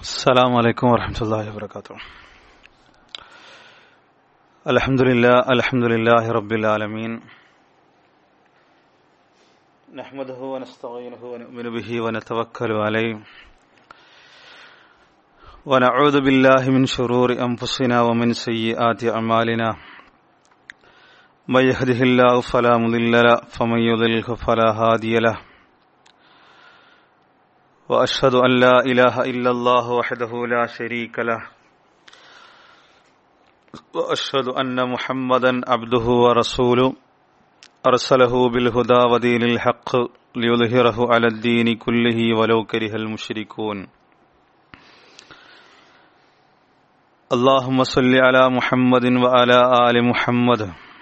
السلام عليكم ورحمة الله وبركاته الحمد لله الحمد لله رب العالمين نحمده ونستعينه ونؤمن به ونتوكل عليه ونعوذ بالله من شرور أنفسنا ومن سيئات أعمالنا من يهده الله فلا مضل له فمن يضلله فلا هادي له واشهد ان لا اله الا الله وحده لا شريك له واشهد ان محمدا عبده ورسوله ارسله بالهدى ودين الحق ليظهره على الدين كله ولو كره المشركون اللهم صل على محمد وعلى ال محمد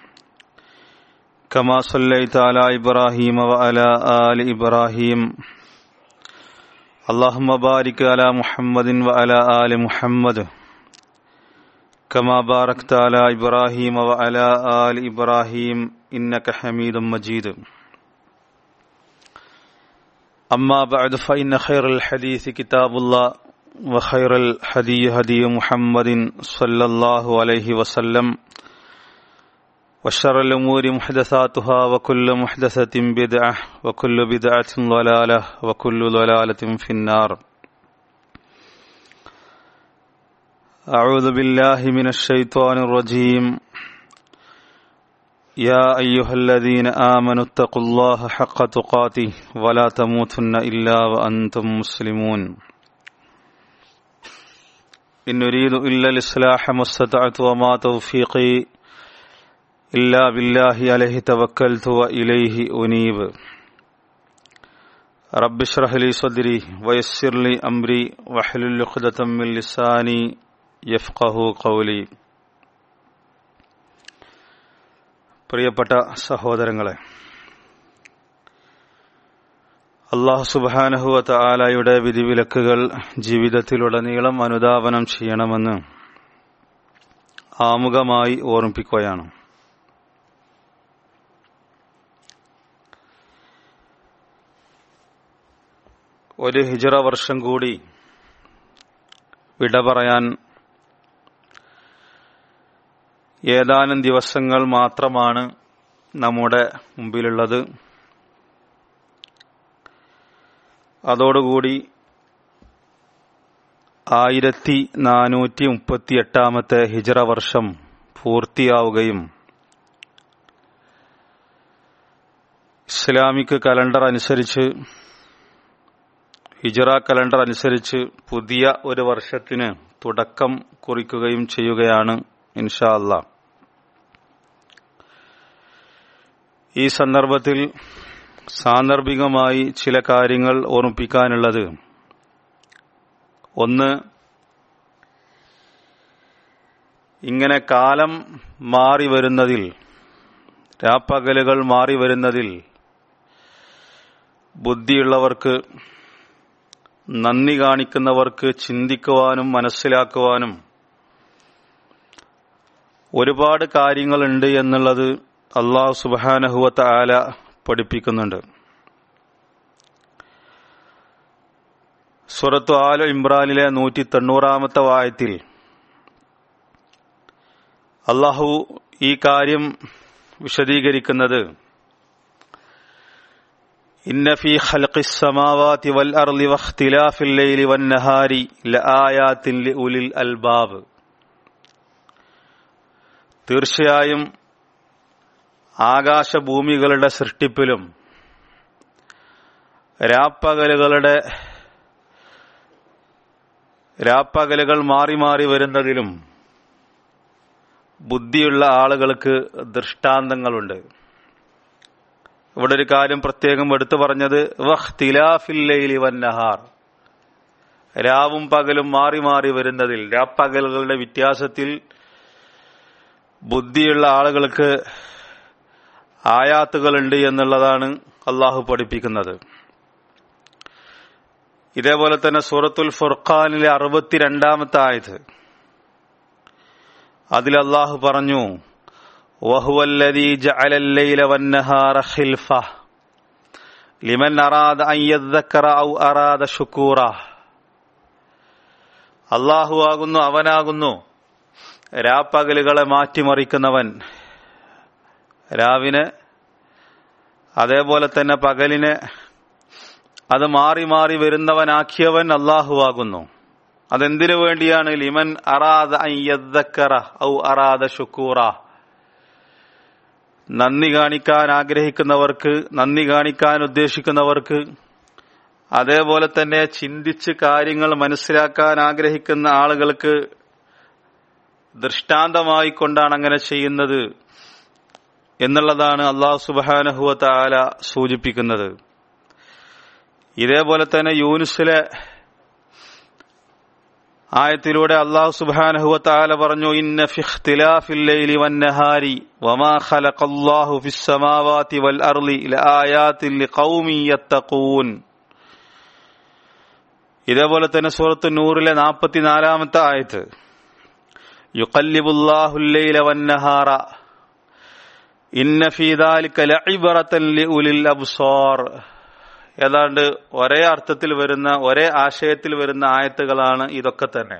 كما صليت على ابراهيم وعلى ال ابراهيم اللهم بارك على محمد وعلى آل محمد كما باركت على إبراهيم وعلى آل إبراهيم إنك حميد مجيد أما بعد فإن خير الحديث كتاب الله وخير الهدي هدي محمد صلى الله عليه وسلم وشر الأمور محدثاتها وكل محدثة بدعة وكل بدعة ضلالة وكل ضلالة في النار أعوذ بالله من الشيطان الرجيم يا أيها الذين آمنوا اتقوا الله حق تقاته ولا تموتن إلا وأنتم مسلمون إن نريد إلا الإصلاح ما استطعت وما توفيقي إلا بالله عليه توكلت وإليه أنيب رب اشرح لي صدري ويسر لي أمري واحلل عقدة من لساني يفقه قولي പ്രിയപ്പെട്ട സഹോദരങ്ങളെ അള്ളാഹു സുബാനഹുവ ആലായുടെ വിധിവിലക്കുകൾ ജീവിതത്തിലുടനീളം അനുധാവനം ചെയ്യണമെന്ന് ആമുഖമായി ഓർമ്മിപ്പിക്കുകയാണ് ഒരു ഹിജറ വർഷം കൂടി വിട പറയാൻ ഏതാനും ദിവസങ്ങൾ മാത്രമാണ് നമ്മുടെ മുമ്പിലുള്ളത് അതോടുകൂടി ആയിരത്തി നാനൂറ്റി മുപ്പത്തി എട്ടാമത്തെ ഹിജറ വർഷം പൂർത്തിയാവുകയും ഇസ്ലാമിക് കലണ്ടർ അനുസരിച്ച് ഹിജറ കലണ്ടർ അനുസരിച്ച് പുതിയ ഒരു വർഷത്തിന് തുടക്കം കുറിക്കുകയും ചെയ്യുകയാണ് ഇൻഷാ അല്ല ഈ സന്ദർഭത്തിൽ സാന്ദർഭികമായി ചില കാര്യങ്ങൾ ഓർമ്മിപ്പിക്കാനുള്ളത് ഒന്ന് ഇങ്ങനെ കാലം മാറി വരുന്നതിൽ രാപ്പകലുകൾ മാറി വരുന്നതിൽ ബുദ്ധിയുള്ളവർക്ക് നന്ദി കാണിക്കുന്നവർക്ക് ചിന്തിക്കുവാനും മനസ്സിലാക്കുവാനും ഒരുപാട് കാര്യങ്ങളുണ്ട് എന്നുള്ളത് അള്ളാഹു സുബാനഹുവത്ത ആല പഠിപ്പിക്കുന്നുണ്ട് സുറത്തു ആല ഇമ്രാനിലെ നൂറ്റി തൊണ്ണൂറാമത്തെ വായത്തിൽ അള്ളാഹു ഈ കാര്യം വിശദീകരിക്കുന്നത് إن في خلق السماوات والأرض واختلاف الليل والنهار لآيات لأولي الألباب തീർച്ചയായും ആകാശഭൂമികളുടെ സൃഷ്ടിപ്പിലും രാപ്പകലുകളുടെ രാപ്പകലുകൾ മാറി മാറി വരുന്നതിലും ബുദ്ധിയുള്ള ആളുകൾക്ക് ദൃഷ്ടാന്തങ്ങളുണ്ട് ഇവിടെ ഒരു കാര്യം പ്രത്യേകം എടുത്തു പറഞ്ഞത് വഖ്തിലാഫില്ലൈലി വന്നഹാർ രാവും പകലും മാറി മാറി വരുന്നതിൽ രാപ്പകലുകളുടെ വ്യത്യാസത്തിൽ ബുദ്ധിയുള്ള ആളുകൾക്ക് ആയാത്തുകളുണ്ട് എന്നുള്ളതാണ് അള്ളാഹു പഠിപ്പിക്കുന്നത് ഇതേപോലെ തന്നെ സൂറത്തുൽ ഫുർഖാനിലെ അറുപത്തിരണ്ടാമത്തെ ആയത് അതിൽ അള്ളാഹു പറഞ്ഞു وهو الذي جعل الليل والنهار خلفة لمن أراد أن يذكر أو أراد شكورا അള്ളാഹു ആകുന്നു അവനാകുന്നു രാപ്പകലുകളെ മാറ്റിമറിക്കുന്നവൻ രാവിനെ അതേപോലെ തന്നെ പകലിനെ അത് മാറി മാറി വരുന്നവനാക്കിയവൻ അള്ളാഹു ആകുന്നു അതെന്തിനു വേണ്ടിയാണ് ലിമൻ അറാദ അയ്യദ്ദക്കറ ഔ അറാദ ഷുക്കൂറ നന്ദി കാണിക്കാൻ ആഗ്രഹിക്കുന്നവർക്ക് നന്ദി കാണിക്കാൻ ഉദ്ദേശിക്കുന്നവർക്ക് അതേപോലെ തന്നെ ചിന്തിച്ച് കാര്യങ്ങൾ മനസ്സിലാക്കാൻ ആഗ്രഹിക്കുന്ന ആളുകൾക്ക് ദൃഷ്ടാന്തമായി കൊണ്ടാണ് അങ്ങനെ ചെയ്യുന്നത് എന്നുള്ളതാണ് അള്ളാഹു സുബാനഹുവ താല സൂചിപ്പിക്കുന്നത് ഇതേപോലെ തന്നെ യൂനുസിലെ ആയത്തിലൂടെ അള്ളാഹു സുബാനഹുവ താല പറഞ്ഞു ഇന്ന ഫിഖ്തിലാഫിൽ ലൈലി വന്നഹാരി വമാ ഖലഖല്ലാഹു ഫിസ് സമാവാതി വൽ അർളി ലആയാതിൻ ലിഖൗമി യത്തഖൂൻ ഇതേപോലെ തന്നെ സൂറത്ത് നൂറിലെ നാൽപ്പത്തിനാലാമത്തെ ആയത്ത് യുഖല്ലിബുല്ലാഹുല്ലൈല വന്നഹാറ ഇന്ന ഫീ ദാലിക ലഇബ്റതൻ ലിഉലിൽ അബ്സാർ ഏതാണ്ട് ഒരേ അർത്ഥത്തിൽ വരുന്ന ഒരേ ആശയത്തിൽ വരുന്ന ആയത്തുകളാണ് ഇതൊക്കെ തന്നെ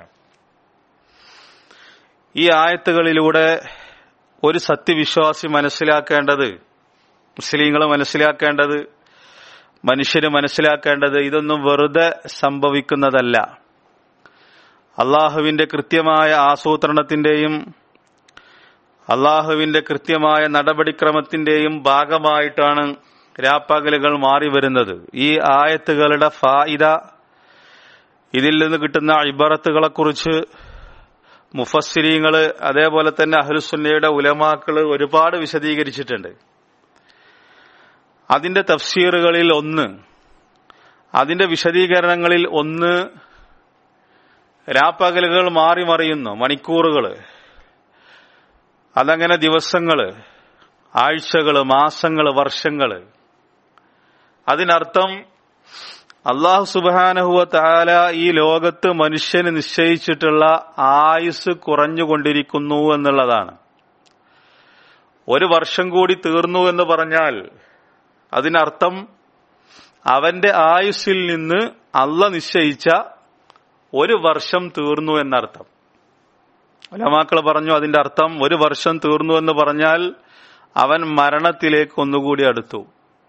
ഈ ആയത്തുകളിലൂടെ ഒരു സത്യവിശ്വാസി മനസ്സിലാക്കേണ്ടത് മുസ്ലിങ്ങൾ മനസ്സിലാക്കേണ്ടത് മനുഷ്യര് മനസ്സിലാക്കേണ്ടത് ഇതൊന്നും വെറുതെ സംഭവിക്കുന്നതല്ല അള്ളാഹുവിന്റെ കൃത്യമായ ആസൂത്രണത്തിന്റെയും അള്ളാഹുവിന്റെ കൃത്യമായ നടപടിക്രമത്തിന്റെയും ഭാഗമായിട്ടാണ് രാപ്പകലുകൾ മാറി വരുന്നത് ഈ ആയത്തുകളുടെ ഫായിദ ഇതിൽ നിന്ന് കിട്ടുന്ന ഇബറത്തുകളെ കുറിച്ച് മുഫസ്സിരീങ്ങള് അതേപോലെ തന്നെ അഹ്ലുസുന്നയുടെ ഉലമാക്കള് ഒരുപാട് വിശദീകരിച്ചിട്ടുണ്ട് അതിന്റെ തഫ്സീറുകളിൽ ഒന്ന് അതിന്റെ വിശദീകരണങ്ങളിൽ ഒന്ന് രാപ്പകലുകൾ മാറി മറിയുന്നു മണിക്കൂറുകള് അതങ്ങനെ ദിവസങ്ങള് ആഴ്ചകള് മാസങ്ങള് വർഷങ്ങള് അതിനർത്ഥം അള്ളാഹു സുബാനഹുവ താല ഈ ലോകത്ത് മനുഷ്യന് നിശ്ചയിച്ചിട്ടുള്ള ആയുസ് കുറഞ്ഞുകൊണ്ടിരിക്കുന്നു എന്നുള്ളതാണ് ഒരു വർഷം കൂടി തീർന്നു എന്ന് പറഞ്ഞാൽ അതിനർത്ഥം അവന്റെ ആയുസ്സിൽ നിന്ന് അല്ല നിശ്ചയിച്ച ഒരു വർഷം തീർന്നു എന്നർത്ഥം ഒലമാക്കൾ പറഞ്ഞു അതിന്റെ അർത്ഥം ഒരു വർഷം തീർന്നു എന്ന് പറഞ്ഞാൽ അവൻ മരണത്തിലേക്ക് ഒന്നുകൂടി അടുത്തു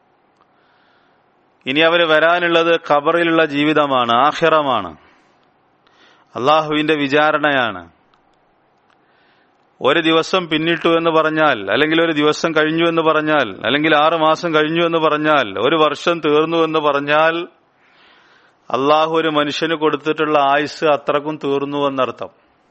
ഇനി അവന് വരാനുള്ളത് ഖബറിലുള്ള ജീവിതമാണ് ആഹിറമാണ് അള്ളാഹുവിന്റെ വിചാരണയാണ് ഒരു ദിവസം പിന്നിട്ടു എന്ന് പറഞ്ഞാൽ അല്ലെങ്കിൽ ഒരു ദിവസം കഴിഞ്ഞു എന്ന് പറഞ്ഞാൽ അല്ലെങ്കിൽ ആറ് മാസം കഴിഞ്ഞു എന്ന് പറഞ്ഞാൽ ഒരു വർഷം തീർന്നു എന്ന് പറഞ്ഞാൽ അള്ളാഹു ഒരു മനുഷ്യന് കൊടുത്തിട്ടുള്ള ആയുസ് അത്രക്കും തീർന്നു എന്നർത്ഥം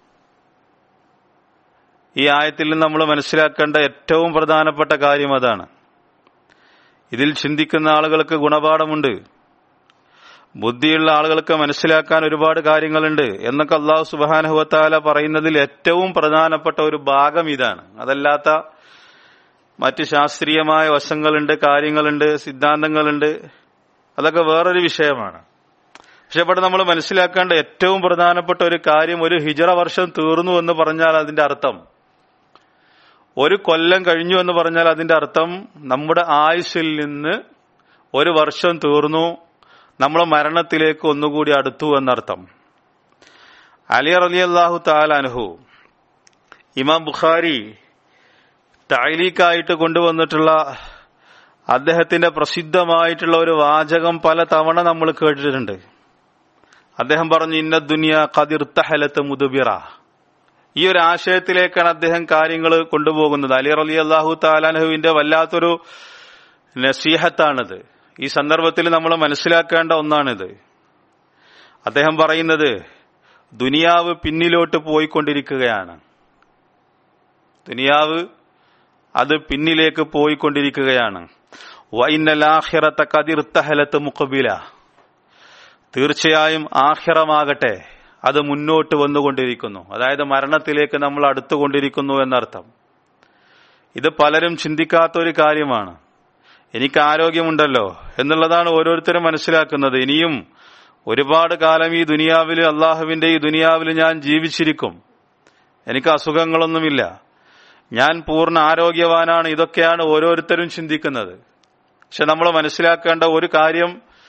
ഈ ആയത്തിൽ നിന്ന് നമ്മൾ മനസ്സിലാക്കേണ്ട ഏറ്റവും പ്രധാനപ്പെട്ട കാര്യം അതാണ് ഇതിൽ ചിന്തിക്കുന്ന ആളുകൾക്ക് ഗുണപാഠമുണ്ട് ബുദ്ധിയുള്ള ആളുകൾക്ക് മനസ്സിലാക്കാൻ ഒരുപാട് കാര്യങ്ങളുണ്ട് എന്നൊക്കെ അള്ളാഹു സുബാനുഹത്താല പറയുന്നതിൽ ഏറ്റവും പ്രധാനപ്പെട്ട ഒരു ഭാഗം ഇതാണ് അതല്ലാത്ത മറ്റ് ശാസ്ത്രീയമായ വശങ്ങളുണ്ട് കാര്യങ്ങളുണ്ട് സിദ്ധാന്തങ്ങളുണ്ട് അതൊക്കെ വേറൊരു വിഷയമാണ് പക്ഷെ ഇവിടെ നമ്മൾ മനസ്സിലാക്കേണ്ട ഏറ്റവും പ്രധാനപ്പെട്ട ഒരു കാര്യം ഒരു ഹിജറ വർഷം തീർന്നു എന്ന് പറഞ്ഞാൽ അതിന്റെ അർത്ഥം ഒരു കൊല്ലം കഴിഞ്ഞു എന്ന് പറഞ്ഞാൽ അതിന്റെ അർത്ഥം നമ്മുടെ ആയുസ്സിൽ നിന്ന് ഒരു വർഷം തീർന്നു നമ്മൾ മരണത്തിലേക്ക് ഒന്നുകൂടി അടുത്തു എന്നർത്ഥം അലി അലി അള്ളാഹു താലാൻഹു ഇമാം ബുഖാരി തായ്ലീക്കായിട്ട് കൊണ്ടുവന്നിട്ടുള്ള അദ്ദേഹത്തിന്റെ പ്രസിദ്ധമായിട്ടുള്ള ഒരു വാചകം പല തവണ നമ്മൾ കേട്ടിട്ടുണ്ട് അദ്ദേഹം പറഞ്ഞു ഇന്ന ദുനിയ കതിർത്തഹലത്ത് മുതുബിറ ഈ ഒരു ആശയത്തിലേക്കാണ് അദ്ദേഹം കാര്യങ്ങൾ കൊണ്ടുപോകുന്നത് അലി അലി അള്ളാഹു താലാൻഹുവിന്റെ വല്ലാത്തൊരു നസീഹത്താണിത് ഈ സന്ദർഭത്തിൽ നമ്മൾ മനസ്സിലാക്കേണ്ട ഒന്നാണിത് അദ്ദേഹം പറയുന്നത് ദുനിയാവ് പിന്നിലോട്ട് പോയിക്കൊണ്ടിരിക്കുകയാണ് ദുനിയാവ് അത് പിന്നിലേക്ക് പോയിക്കൊണ്ടിരിക്കുകയാണ് വൈനലാഹിറത്ത കതിർത്തഹലത്ത് മുഖബില തീർച്ചയായും ആഹിറമാകട്ടെ അത് മുന്നോട്ട് വന്നുകൊണ്ടിരിക്കുന്നു അതായത് മരണത്തിലേക്ക് നമ്മൾ അടുത്തുകൊണ്ടിരിക്കുന്നു എന്നർത്ഥം ഇത് പലരും ചിന്തിക്കാത്ത ഒരു കാര്യമാണ് എനിക്ക് ആരോഗ്യമുണ്ടല്ലോ എന്നുള്ളതാണ് ഓരോരുത്തരും മനസ്സിലാക്കുന്നത് ഇനിയും ഒരുപാട് കാലം ഈ ദുനിയാവിൽ അള്ളാഹുവിന്റെ ഈ ദുനിയാവിൽ ഞാൻ ജീവിച്ചിരിക്കും എനിക്ക് അസുഖങ്ങളൊന്നുമില്ല ഞാൻ പൂർണ്ണ ആരോഗ്യവാനാണ് ഇതൊക്കെയാണ് ഓരോരുത്തരും ചിന്തിക്കുന്നത് പക്ഷെ നമ്മൾ മനസ്സിലാക്കേണ്ട ഒരു കാര്യം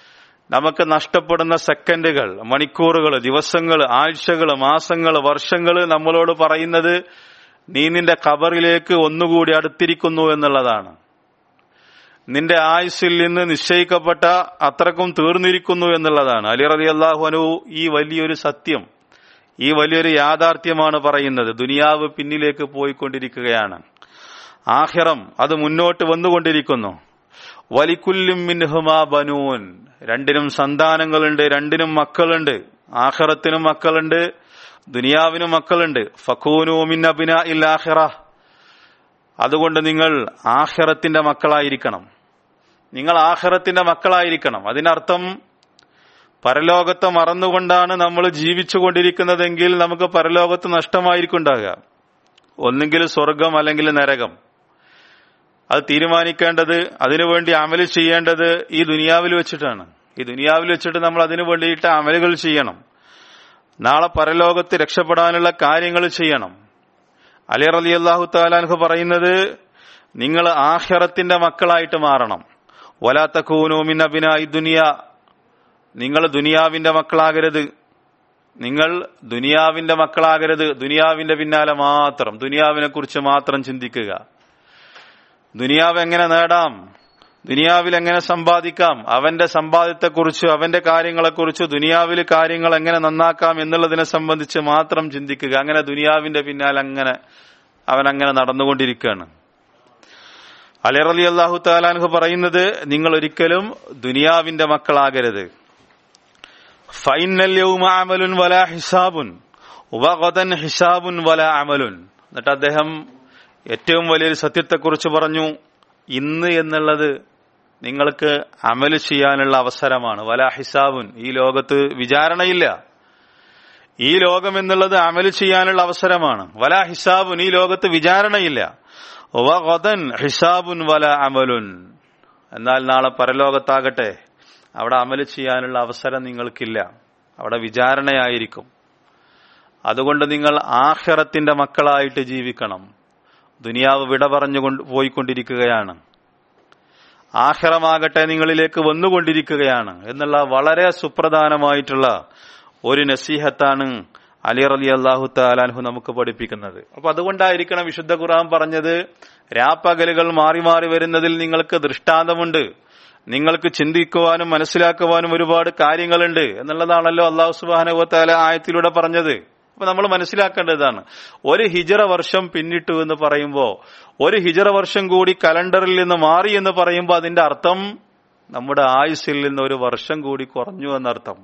നമുക്ക് നഷ്ടപ്പെടുന്ന സെക്കൻഡുകൾ മണിക്കൂറുകൾ ദിവസങ്ങൾ ആഴ്ചകൾ മാസങ്ങൾ വർഷങ്ങൾ നമ്മളോട് പറയുന്നത് നീ നിന്റെ ഖബറിലേക്ക് ഒന്നുകൂടി അടുത്തിരിക്കുന്നു എന്നുള്ളതാണ് നിന്റെ ആയുസ്സിൽ നിന്ന് നിശ്ചയിക്കപ്പെട്ട അത്രക്കും തീർന്നിരിക്കുന്നു എന്നുള്ളതാണ് അലി റതി അള്ളാഹു അനു ഈ വലിയൊരു സത്യം ഈ വലിയൊരു യാഥാർത്ഥ്യമാണ് പറയുന്നത് ദുനിയാവ് പിന്നിലേക്ക് പോയിക്കൊണ്ടിരിക്കുകയാണ് ആഹിറം അത് മുന്നോട്ട് വന്നുകൊണ്ടിരിക്കുന്നു വലിക്കുല്ലും മിൻഹുമാ ബനൂൻ രണ്ടിനും സന്താനങ്ങളുണ്ട് രണ്ടിനും മക്കളുണ്ട് ആഖിറത്തിനും മക്കളുണ്ട് ദുനിയാവിനും മക്കളുണ്ട് ഫക്കൂനു മിൻ അബിന ഇൽ ആഖിറ അതുകൊണ്ട് നിങ്ങൾ ആഖിറത്തിന്റെ മക്കളായിരിക്കണം നിങ്ങൾ ആഖിറത്തിന്റെ മക്കളായിരിക്കണം അതിനർത്ഥം പരലോകത്തെ മറന്നുകൊണ്ടാണ് നമ്മൾ ജീവിച്ചു കൊണ്ടിരിക്കുന്നതെങ്കിൽ നമുക്ക് പരലോകത്ത് നഷ്ടമായിരിക്കും ഉണ്ടാകുക ഒന്നുകിൽ സ്വർഗം അല്ലെങ്കിൽ നരകം അത് തീരുമാനിക്കേണ്ടത് അതിനുവേണ്ടി അമല് ചെയ്യേണ്ടത് ഈ ദുനിയാവിൽ വെച്ചിട്ടാണ് ഈ ദുനിയാവിൽ വെച്ചിട്ട് നമ്മൾ അതിനു വേണ്ടിയിട്ട് അമലുകൾ ചെയ്യണം നാളെ പരലോകത്ത് രക്ഷപ്പെടാനുള്ള കാര്യങ്ങൾ ചെയ്യണം അലി റലി അള്ളാഹു താലാൻഹു പറയുന്നത് നിങ്ങൾ ആഹ്റത്തിന്റെ മക്കളായിട്ട് മാറണം വലാത്ത കൂനോമിൻ അബിന ഈ ദുനിയ നിങ്ങൾ ദുനിയാവിന്റെ മക്കളാകരുത് നിങ്ങൾ ദുനിയാവിന്റെ മക്കളാകരുത് ദുനിയാവിന്റെ പിന്നാലെ മാത്രം ദുനിയാവിനെ കുറിച്ച് മാത്രം ചിന്തിക്കുക ദുനിയാവ് എങ്ങനെ നേടാം ദുനിയാവിൽ എങ്ങനെ സമ്പാദിക്കാം അവന്റെ സമ്പാദ്യത്തെക്കുറിച്ച് അവന്റെ കാര്യങ്ങളെക്കുറിച്ച് ദുനിയാവിൽ കാര്യങ്ങൾ എങ്ങനെ നന്നാക്കാം എന്നുള്ളതിനെ സംബന്ധിച്ച് മാത്രം ചിന്തിക്കുക അങ്ങനെ ദുനിയാവിന്റെ പിന്നാലെ അങ്ങനെ അവൻ അങ്ങനെ നടന്നുകൊണ്ടിരിക്കുകയാണ് അലിറലി അള്ളാഹു താലാൻഹു പറയുന്നത് നിങ്ങൾ ഒരിക്കലും ദുനിയാവിന്റെ മക്കളാകരുത് ഫൈനൽ അമലുൻ വല ഹിസാബുൻ ഉപഗതൻ ഹിസാബുൻ വല അമലുൻ എന്നിട്ട് അദ്ദേഹം ഏറ്റവും വലിയൊരു സത്യത്തെക്കുറിച്ച് പറഞ്ഞു ഇന്ന് എന്നുള്ളത് നിങ്ങൾക്ക് അമല് ചെയ്യാനുള്ള അവസരമാണ് വല ഹിസാബുൻ ഈ ലോകത്ത് വിചാരണയില്ല ഈ ലോകം എന്നുള്ളത് അമല് ചെയ്യാനുള്ള അവസരമാണ് വല ഹിസാബുൻ ഈ ലോകത്ത് വിചാരണയില്ല വഗദൻ ഹിസാബുൻ വല അമലുൻ എന്നാൽ നാളെ പരലോകത്താകട്ടെ അവിടെ അമല് ചെയ്യാനുള്ള അവസരം നിങ്ങൾക്കില്ല അവിടെ വിചാരണയായിരിക്കും അതുകൊണ്ട് നിങ്ങൾ ആഹ്റത്തിന്റെ മക്കളായിട്ട് ജീവിക്കണം ദുനിയാവ് വിട പറഞ്ഞു പോയിക്കൊണ്ടിരിക്കുകയാണ് ആഹ്റമാകട്ടെ നിങ്ങളിലേക്ക് വന്നുകൊണ്ടിരിക്കുകയാണ് എന്നുള്ള വളരെ സുപ്രധാനമായിട്ടുള്ള ഒരു നസീഹത്താണ് അലി റലി അള്ളാഹു താലാൻഹു നമുക്ക് പഠിപ്പിക്കുന്നത് അപ്പൊ അതുകൊണ്ടായിരിക്കണം വിശുദ്ധ ഖുർആൻ പറഞ്ഞത് രാപ്പകലുകൾ മാറി മാറി വരുന്നതിൽ നിങ്ങൾക്ക് ദൃഷ്ടാന്തമുണ്ട് നിങ്ങൾക്ക് ചിന്തിക്കുവാനും മനസ്സിലാക്കുവാനും ഒരുപാട് കാര്യങ്ങളുണ്ട് എന്നുള്ളതാണല്ലോ അള്ളാഹു സുബാനുവത്താല ആയത്തിലൂടെ പറഞ്ഞത് അപ്പൊ നമ്മൾ മനസ്സിലാക്കേണ്ടതാണ് ഒരു ഹിജറ വർഷം പിന്നിട്ടു എന്ന് പറയുമ്പോൾ ഒരു ഹിജറ വർഷം കൂടി കലണ്ടറിൽ നിന്ന് മാറി എന്ന് പറയുമ്പോൾ അതിന്റെ അർത്ഥം നമ്മുടെ ആയുസ്സിൽ നിന്ന് ഒരു വർഷം കൂടി കുറഞ്ഞു എന്നർത്ഥം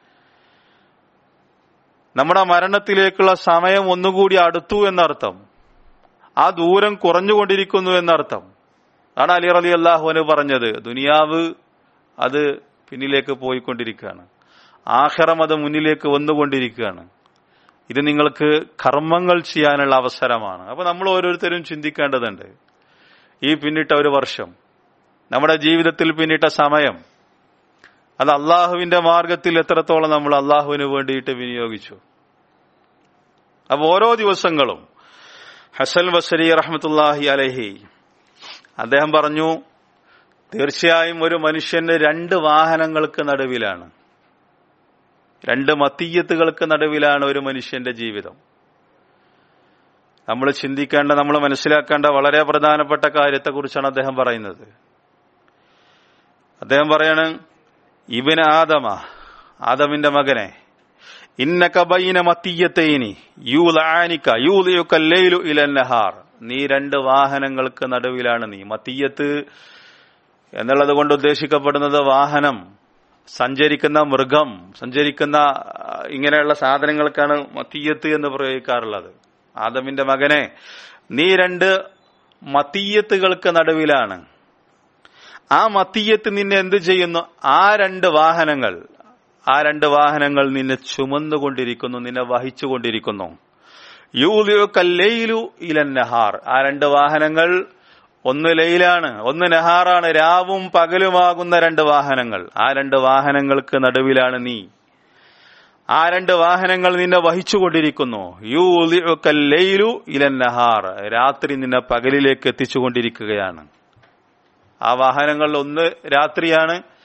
നമ്മുടെ മരണത്തിലേക്കുള്ള സമയം ഒന്നുകൂടി അടുത്തു എന്നർത്ഥം ആ ദൂരം കുറഞ്ഞുകൊണ്ടിരിക്കുന്നു എന്നർത്ഥം ആണ് അലി അലി അള്ളാഹുവിന് പറഞ്ഞത് ദുനിയാവ് അത് പിന്നിലേക്ക് പോയിക്കൊണ്ടിരിക്കുകയാണ് ആഹ്റം അത് മുന്നിലേക്ക് വന്നുകൊണ്ടിരിക്കുകയാണ് ഇത് നിങ്ങൾക്ക് കർമ്മങ്ങൾ ചെയ്യാനുള്ള അവസരമാണ് അപ്പൊ നമ്മൾ ഓരോരുത്തരും ചിന്തിക്കേണ്ടതുണ്ട് ഈ പിന്നിട്ട ഒരു വർഷം നമ്മുടെ ജീവിതത്തിൽ പിന്നിട്ട സമയം അത് അള്ളാഹുവിന്റെ മാർഗത്തിൽ എത്രത്തോളം നമ്മൾ അള്ളാഹുവിന് വേണ്ടിയിട്ട് വിനിയോഗിച്ചു അപ്പൊ ഓരോ ദിവസങ്ങളും ഹസൽ ബസരി റഹ്മത്തുല്ലാഹി അലഹി അദ്ദേഹം പറഞ്ഞു തീർച്ചയായും ഒരു മനുഷ്യന് രണ്ട് വാഹനങ്ങൾക്ക് നടുവിലാണ് രണ്ട് മത്തീയത്തുകൾക്ക് നടുവിലാണ് ഒരു മനുഷ്യന്റെ ജീവിതം നമ്മൾ ചിന്തിക്കേണ്ട നമ്മൾ മനസ്സിലാക്കേണ്ട വളരെ പ്രധാനപ്പെട്ട കാര്യത്തെക്കുറിച്ചാണ് അദ്ദേഹം പറയുന്നത് അദ്ദേഹം പറയാണ് ഇവന് ആദമ ആദമിന്റെ മകനെ ഇന്നകബൈന മത്തീയത്തേനി യൂലാനിക്ക യൂലയുക്കല്ലേലു ഇലന്നഹാർ നീ രണ്ട് വാഹനങ്ങൾക്ക് നടുവിലാണ് നീ മത്തീയത്ത് എന്നുള്ളത് കൊണ്ട് ഉദ്ദേശിക്കപ്പെടുന്നത് വാഹനം സഞ്ചരിക്കുന്ന മൃഗം സഞ്ചരിക്കുന്ന ഇങ്ങനെയുള്ള സാധനങ്ങൾക്കാണ് മത്തീയത്ത് എന്ന് പ്രയോഗിക്കാറുള്ളത് ആദമിന്റെ മകനെ നീ രണ്ട് മത്തീയത്തുകൾക്ക് നടുവിലാണ് ആ മത്തീയത്ത് നിന്നെ എന്ത് ചെയ്യുന്നു ആ രണ്ട് വാഹനങ്ങൾ ആ രണ്ട് വാഹനങ്ങൾ നിന്നെ ചുമന്നുകൊണ്ടിരിക്കുന്നു നിന്നെ വഹിച്ചുകൊണ്ടിരിക്കുന്നു യൂലിയോ കല്ലയിലു ഇലന്നഹാർ ആ രണ്ട് വാഹനങ്ങൾ ഒന്ന് ലൈലാണ് ഒന്ന് നെഹാറാണ് രാവും പകലുമാകുന്ന രണ്ട് വാഹനങ്ങൾ ആ രണ്ട് വാഹനങ്ങൾക്ക് നടുവിലാണ് നീ ആ രണ്ട് വാഹനങ്ങൾ നിന്നെ വഹിച്ചുകൊണ്ടിരിക്കുന്നു യൂലിയു ഇലൻ നഹാർ രാത്രി നിന്നെ പകലിലേക്ക് എത്തിച്ചുകൊണ്ടിരിക്കുകയാണ് ആ വാഹനങ്ങളിൽ ഒന്ന് രാത്രിയാണ്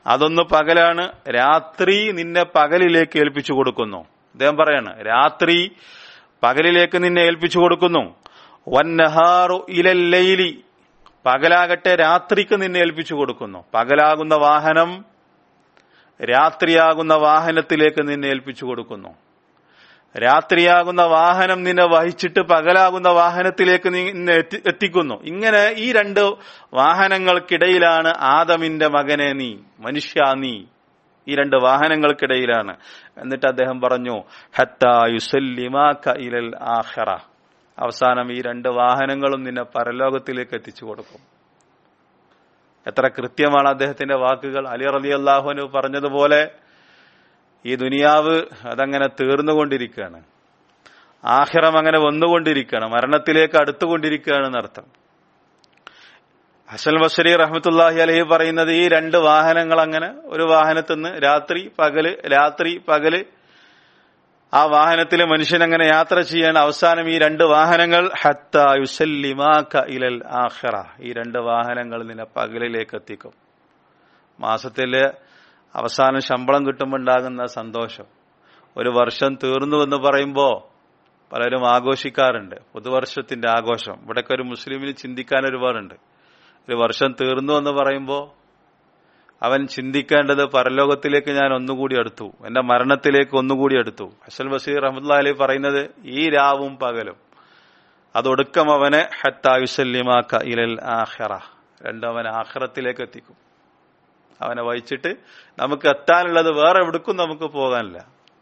അതൊന്ന് പകലാണ് രാത്രി നിന്നെ പകലിലേക്ക് ഏൽപ്പിച്ചു കൊടുക്കുന്നു അദ്ദേഹം പറയാണ് രാത്രി പകലിലേക്ക് നിന്നെ ഏൽപ്പിച്ചു കൊടുക്കുന്നു വന്നഹാറു ഇലല്ലൈലി പകലാകട്ടെ രാത്രിക്ക് നിന്നെ ഏൽപ്പിച്ചു കൊടുക്കുന്നു പകലാകുന്ന വാഹനം രാത്രിയാകുന്ന വാഹനത്തിലേക്ക് നിന്നെ ഏൽപ്പിച്ചു കൊടുക്കുന്നു രാത്രിയാകുന്ന വാഹനം നിന്നെ വഹിച്ചിട്ട് പകലാകുന്ന വാഹനത്തിലേക്ക് നിന്നെ എത്തി- എത്തിക്കുന്നു ഇങ്ങനെ ഈ രണ്ട് വാഹനങ്ങൾക്കിടയിലാണ് ആദമിന്റെ മകനെ നീ മനുഷ്യ നീ ഈ രണ്ട് വാഹനങ്ങൾക്കിടയിലാണ് എന്നിട്ട് അദ്ദേഹം പറഞ്ഞു ഹത്താ യുസല്ലിമാക ഇലൽ ആഖിറ അവസാനം ഈ രണ്ട് വാഹനങ്ങളും നിന്നെ പരലോകത്തിലേക്ക് എത്തിച്ചു കൊടുക്കും എത്ര കൃത്യമാണ് അദ്ദേഹത്തിന്റെ വാക്കുകൾ അലി റലി അള്ളാഹുനു പറഞ്ഞതുപോലെ ഈ ദുനിയാവ് അതങ്ങനെ തീർന്നുകൊണ്ടിരിക്കുകയാണ് ആഹിറം അങ്ങനെ വന്നുകൊണ്ടിരിക്കുകയാണ് മരണത്തിലേക്ക് അടുത്തുകൊണ്ടിരിക്കുകയാണ് എന്നർത്ഥം ഹസൻ ബഷരി റഹ്മത്തുല്ലാഹി അലഹി പറയുന്നത് ഈ രണ്ട് വാഹനങ്ങൾ അങ്ങനെ ഒരു വാഹനത്തിൽ നിന്ന് രാത്രി പകല് രാത്രി പകല് ആ വാഹനത്തിൽ മനുഷ്യൻ അങ്ങനെ യാത്ര ചെയ്യാൻ അവസാനം ഈ രണ്ട് വാഹനങ്ങൾ ഹത്ത യുസല്ലിമാക ഇലൽ ആഖിറ ഈ രണ്ട് വാഹനങ്ങൾ നിന്നെ പകലിലേക്ക് എത്തിക്കും മാസത്തില് അവസാനം ശമ്പളം കിട്ടുമ്പോൾ ഉണ്ടാകുന്ന സന്തോഷം ഒരു വർഷം തീർന്നു എന്ന് പറയുമ്പോ പലരും ആഘോഷിക്കാറുണ്ട് പുതുവർഷത്തിന്റെ ആഘോഷം ഇവിടെയൊക്കെ ഒരു മുസ്ലിമിന് ചിന്തിക്കാൻ ഒരുപാടുണ്ട് ഒരു വർഷം തീർന്നു എന്ന് പറയുമ്പോ അവൻ ചിന്തിക്കേണ്ടത് പരലോകത്തിലേക്ക് ഞാൻ ഒന്നുകൂടി അടുത്തു എന്റെ മരണത്തിലേക്ക് ഒന്നുകൂടി അടുത്തു ഹസൻ ബഷീർ റഹ്മത്തുള്ള അലി പറയുന്നത് ഈ രാവും പകലും അതൊടുക്കം അവനെ ഹത്തായുസല്യമാക്ക ഇലൽ ആഖിറ രണ്ടും അവൻ ആഖിറത്തിലേക്ക് എത്തിക്കും അവനെ വഹിച്ചിട്ട് നമുക്ക് എത്താനുള്ളത് വേറെ എവിടേക്കും നമുക്ക് പോകാനില്ല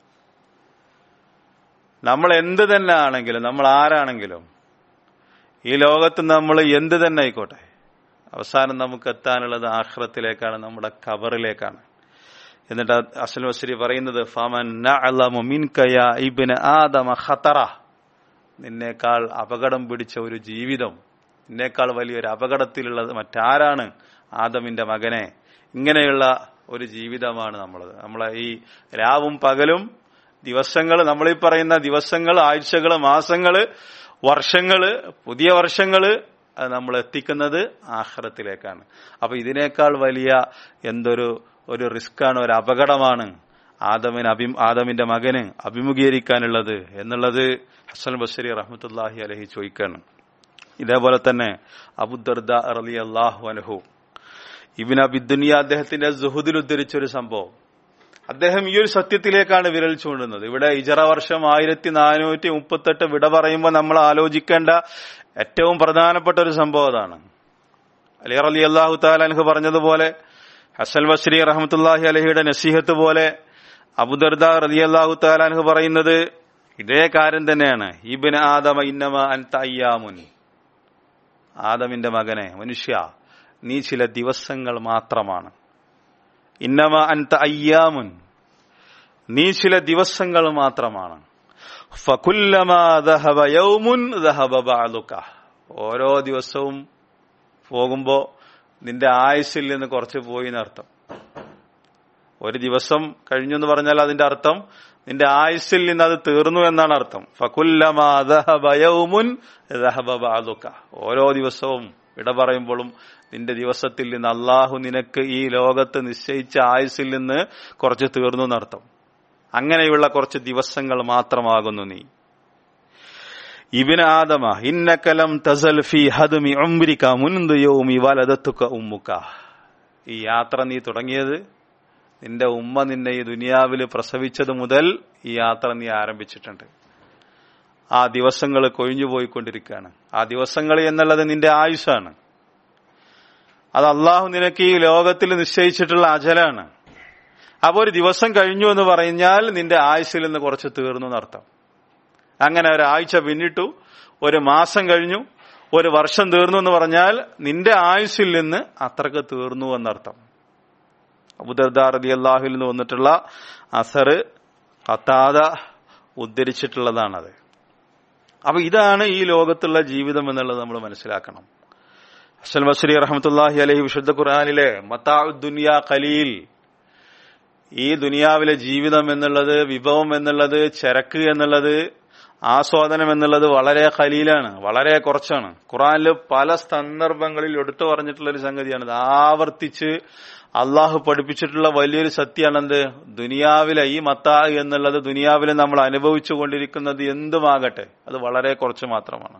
നമ്മൾ എന്ത് തന്നെ ആണെങ്കിലും നമ്മൾ ആരാണെങ്കിലും ഈ ലോകത്ത് നമ്മൾ എന്ത് തന്നെ ആയിക്കോട്ടെ അവസാനം നമുക്ക് എത്താനുള്ളത് ആഹ്റത്തിലേക്കാണ് നമ്മുടെ കബറിലേക്കാണ് എന്നിട്ട് അസൽ വസരി പറയുന്നത് ഫമൻ നഅലമു മിൻക യാ ഇബ്ന ആദമ ഖതറ നിന്നേക്കാൾ അപകടം പിടിച്ച ഒരു ജീവിതം നിന്നേക്കാൾ വലിയൊരു അപകടത്തിലുള്ളത് മറ്റാരാണ് ആദമിന്റെ മകനെ ഇങ്ങനെയുള്ള ഒരു ജീവിതമാണ് നമ്മളത് നമ്മളെ ഈ രാവും പകലും ദിവസങ്ങൾ നമ്മളീ പറയുന്ന ദിവസങ്ങൾ ആഴ്ചകൾ മാസങ്ങള് വർഷങ്ങള് പുതിയ വർഷങ്ങള് അത് നമ്മൾ എത്തിക്കുന്നത് ആഹ്റത്തിലേക്കാണ് അപ്പൊ ഇതിനേക്കാൾ വലിയ എന്തൊരു ഒരു റിസ്ക്കാണ് ഒരു അപകടമാണ് ആദമിന് അഭി ആദമിന്റെ മകന് അഭിമുഖീകരിക്കാനുള്ളത് എന്നുള്ളത് ഹസൻ ബഷരി റഹ്മത്തുല്ലാഹി അലഹി ചോദിക്കാണ് ഇതേപോലെ തന്നെ അബുദർദ റലി അള്ളാഹു അനഹു ഇബിൻ അബിദുനിയ അദ്ദേഹത്തിന്റെ ജുഹുദിൽ ഉദ്ധരിച്ച ഒരു സംഭവം അദ്ദേഹം ഈ ഒരു സത്യത്തിലേക്കാണ് വിരൽ ചൂണ്ടുന്നത് ഇവിടെ ഇജറ വർഷം ആയിരത്തി നാനൂറ്റി മുപ്പത്തെട്ട് വിട പറയുമ്പോൾ നമ്മൾ ആലോചിക്കേണ്ട ഏറ്റവും പ്രധാനപ്പെട്ട ഒരു സംഭവം അതാണ് അലി അലി അള്ളാഹു താലാൻഹ് പറഞ്ഞതുപോലെ ഹസൽ ബസ്രി റഹമത്തുല്ലാഹി അലഹിയുടെ നസീഹത്ത് പോലെ അബുദർദ റലി അള്ളാഹു താലാൻഹ് പറയുന്നത് ഇതേ കാര്യം തന്നെയാണ് ഇബിൻ ആദമ ഇന്നമ അൻ തയ്യാമുൻ ആദമിന്റെ മകനെ മനുഷ്യ നീ ചില ദിവസങ്ങൾ മാത്രമാണ് ഇന്നമ അൻത അയ്യാമുൻ നീ ചില ദിവസങ്ങൾ മാത്രമാണ് ഫകുല്ലമാ ദഹബ യൗമുൻ ദഹബ ബഅദുക ഓരോ ദിവസവും പോകുമ്പോ നിന്റെ ആയുസ്സിൽ നിന്ന് കുറച്ച് പോയി എന്നർത്ഥം ഒരു ദിവസം കഴിഞ്ഞു എന്ന് പറഞ്ഞാൽ അതിന്റെ അർത്ഥം നിന്റെ ആയുസ്സിൽ നിന്ന് അത് തീർന്നു എന്നാണ് അർത്ഥം ഫകുല്ലമാ ദഹബ യൗമുൻ ദഹബ ബഅദുക ഓരോ ദിവസവും ഇട പറയുമ്പോഴും നിന്റെ ദിവസത്തിൽ നിന്ന് അള്ളാഹു നിനക്ക് ഈ ലോകത്ത് നിശ്ചയിച്ച ആയുസ്സിൽ നിന്ന് കുറച്ച് തീർന്നു എന്നർത്ഥം അങ്ങനെയുള്ള കുറച്ച് ദിവസങ്ങൾ മാത്രമാകുന്നു നീ ഇബിന് ആദമ ഇന്നക്കലം തസൽ ഫി ഹദ്മി ഉംരിക മുൻദു യൗമി വലദത്തുക ഉമ്മുക ഈ യാത്ര നീ തുടങ്ങിയത് നിന്റെ ഉമ്മ നിന്നെ ഈ ദുനിയാവിൽ പ്രസവിച്ചത് മുതൽ ഈ യാത്ര നീ ആരംഭിച്ചിട്ടുണ്ട് ആ ദിവസങ്ങൾ കൊഴിഞ്ഞു പോയിക്കൊണ്ടിരിക്കുകയാണ് ആ ദിവസങ്ങൾ എന്നുള്ളത് നിന്റെ ആയുഷാണ് അത് അള്ളാഹു നിനക്ക് ഈ ലോകത്തിൽ നിശ്ചയിച്ചിട്ടുള്ള അജലാണ് അപ്പൊ ഒരു ദിവസം കഴിഞ്ഞു എന്ന് പറഞ്ഞാൽ നിന്റെ ആയുസ്സിൽ നിന്ന് കുറച്ച് തീർന്നു എന്നർത്ഥം അങ്ങനെ ഒരാഴ്ച പിന്നിട്ടു ഒരു മാസം കഴിഞ്ഞു ഒരു വർഷം തീർന്നു എന്ന് പറഞ്ഞാൽ നിന്റെ ആയുസ്സിൽ നിന്ന് അത്രക്ക് തീർന്നു എന്നർത്ഥം അബുദർദാർ അലി അള്ളാഹുവിൽ നിന്ന് വന്നിട്ടുള്ള അസർ കത്താത ഉദ്ധരിച്ചിട്ടുള്ളതാണത് അപ്പൊ ഇതാണ് ഈ ലോകത്തുള്ള ജീവിതം എന്നുള്ളത് നമ്മൾ മനസ്സിലാക്കണം ഹസൻ ബസ്രി റഹമത്തുല്ലാഹി അലഹി വിശുദ്ധ ഖുർആാനിലെ മത്താ ദുനിയ ഖലീൽ ഈ ദുനിയാവിലെ ജീവിതം എന്നുള്ളത് വിഭവം എന്നുള്ളത് ചരക്ക് എന്നുള്ളത് ആസ്വാദനം എന്നുള്ളത് വളരെ ഖലീലാണ് വളരെ കുറച്ചാണ് ഖുറാനിൽ പല സന്ദർഭങ്ങളിൽ എടുത്തു പറഞ്ഞിട്ടുള്ള ഒരു സംഗതിയാണ് ഇത് ആവർത്തിച്ച് അള്ളാഹു പഠിപ്പിച്ചിട്ടുള്ള വലിയൊരു സത്യമാണ് എന്ത് ദുനിയാവിലെ ഈ മത്താ എന്നുള്ളത് ദുനിയാവിലെ നമ്മൾ അനുഭവിച്ചു കൊണ്ടിരിക്കുന്നത് എന്തുമാകട്ടെ അത് വളരെ കുറച്ച് മാത്രമാണ്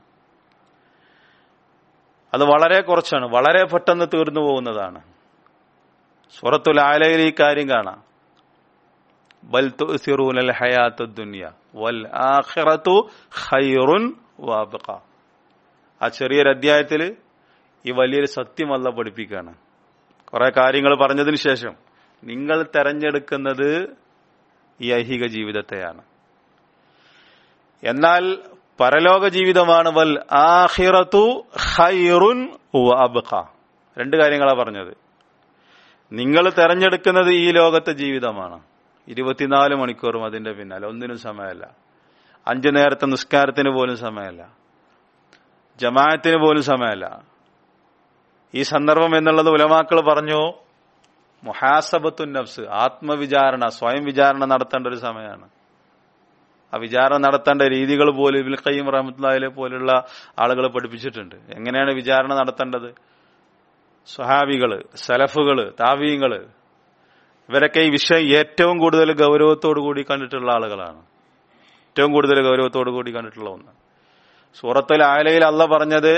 അത് വളരെ കുറച്ചാണ് വളരെ പെട്ടെന്ന് തീർന്നു പോകുന്നതാണ് സൂറത്തുൽ ആലയിൽ ഈ കാര്യം കാണാം ബൽ തുസിറൂനൽ ഹയാത്തു ദുനിയ വൽ ആഖിറത്തു ഖൈറുൻ വാബഖ ആ ചെറിയൊരു അധ്യായത്തിൽ ഈ വലിയൊരു സത്യം അല്ല പഠിപ്പിക്കുകയാണ് കുറെ കാര്യങ്ങൾ പറഞ്ഞതിന് ശേഷം നിങ്ങൾ തെരഞ്ഞെടുക്കുന്നത് ഈ ഐഹിക ജീവിതത്തെയാണ് എന്നാൽ പരലോക ജീവിതമാണ് വൽ ആഹിറത്തു ഖൈറുൻ വഅബ്ഖ രണ്ട് കാര്യങ്ങളാണ് പറഞ്ഞത് നിങ്ങൾ തെരഞ്ഞെടുക്കുന്നത് ഈ ലോകത്തെ ജീവിതമാണ് ഇരുപത്തിനാല് മണിക്കൂറും അതിന്റെ പിന്നാലെ ഒന്നിനും സമയമല്ല അഞ്ചു നേരത്തെ നിസ്കാരത്തിന് പോലും സമയമല്ല ജമാഅത്തിന് പോലും സമയമല്ല ഈ സന്ദർഭം എന്നുള്ളത് ഉലമാക്കൾ പറഞ്ഞു മുഹാസബത്തു നഫ്സ് ആത്മവിചാരണ സ്വയം വിചാരണ നടത്തേണ്ട ഒരു സമയമാണ് ആ വിചാരണ നടത്തേണ്ട രീതികൾ പോലും ഇബിൽ ഖയ്യം റഹമത്തുല്ലാഹിലെ പോലുള്ള ആളുകൾ പഠിപ്പിച്ചിട്ടുണ്ട് എങ്ങനെയാണ് വിചാരണ നടത്തേണ്ടത് സ്വഹാബികള് സലഫുകള് താവീങ്ങള് ഇവരൊക്കെ ഈ വിഷയം ഏറ്റവും കൂടുതൽ ഗൗരവത്തോടു കൂടി കണ്ടിട്ടുള്ള ആളുകളാണ് ഏറ്റവും കൂടുതൽ ഗൗരവത്തോടു കൂടി കണ്ടിട്ടുള്ള ഒന്ന് സൂറത്തുൽ ആലയിൽ അല്ല പറഞ്ഞത്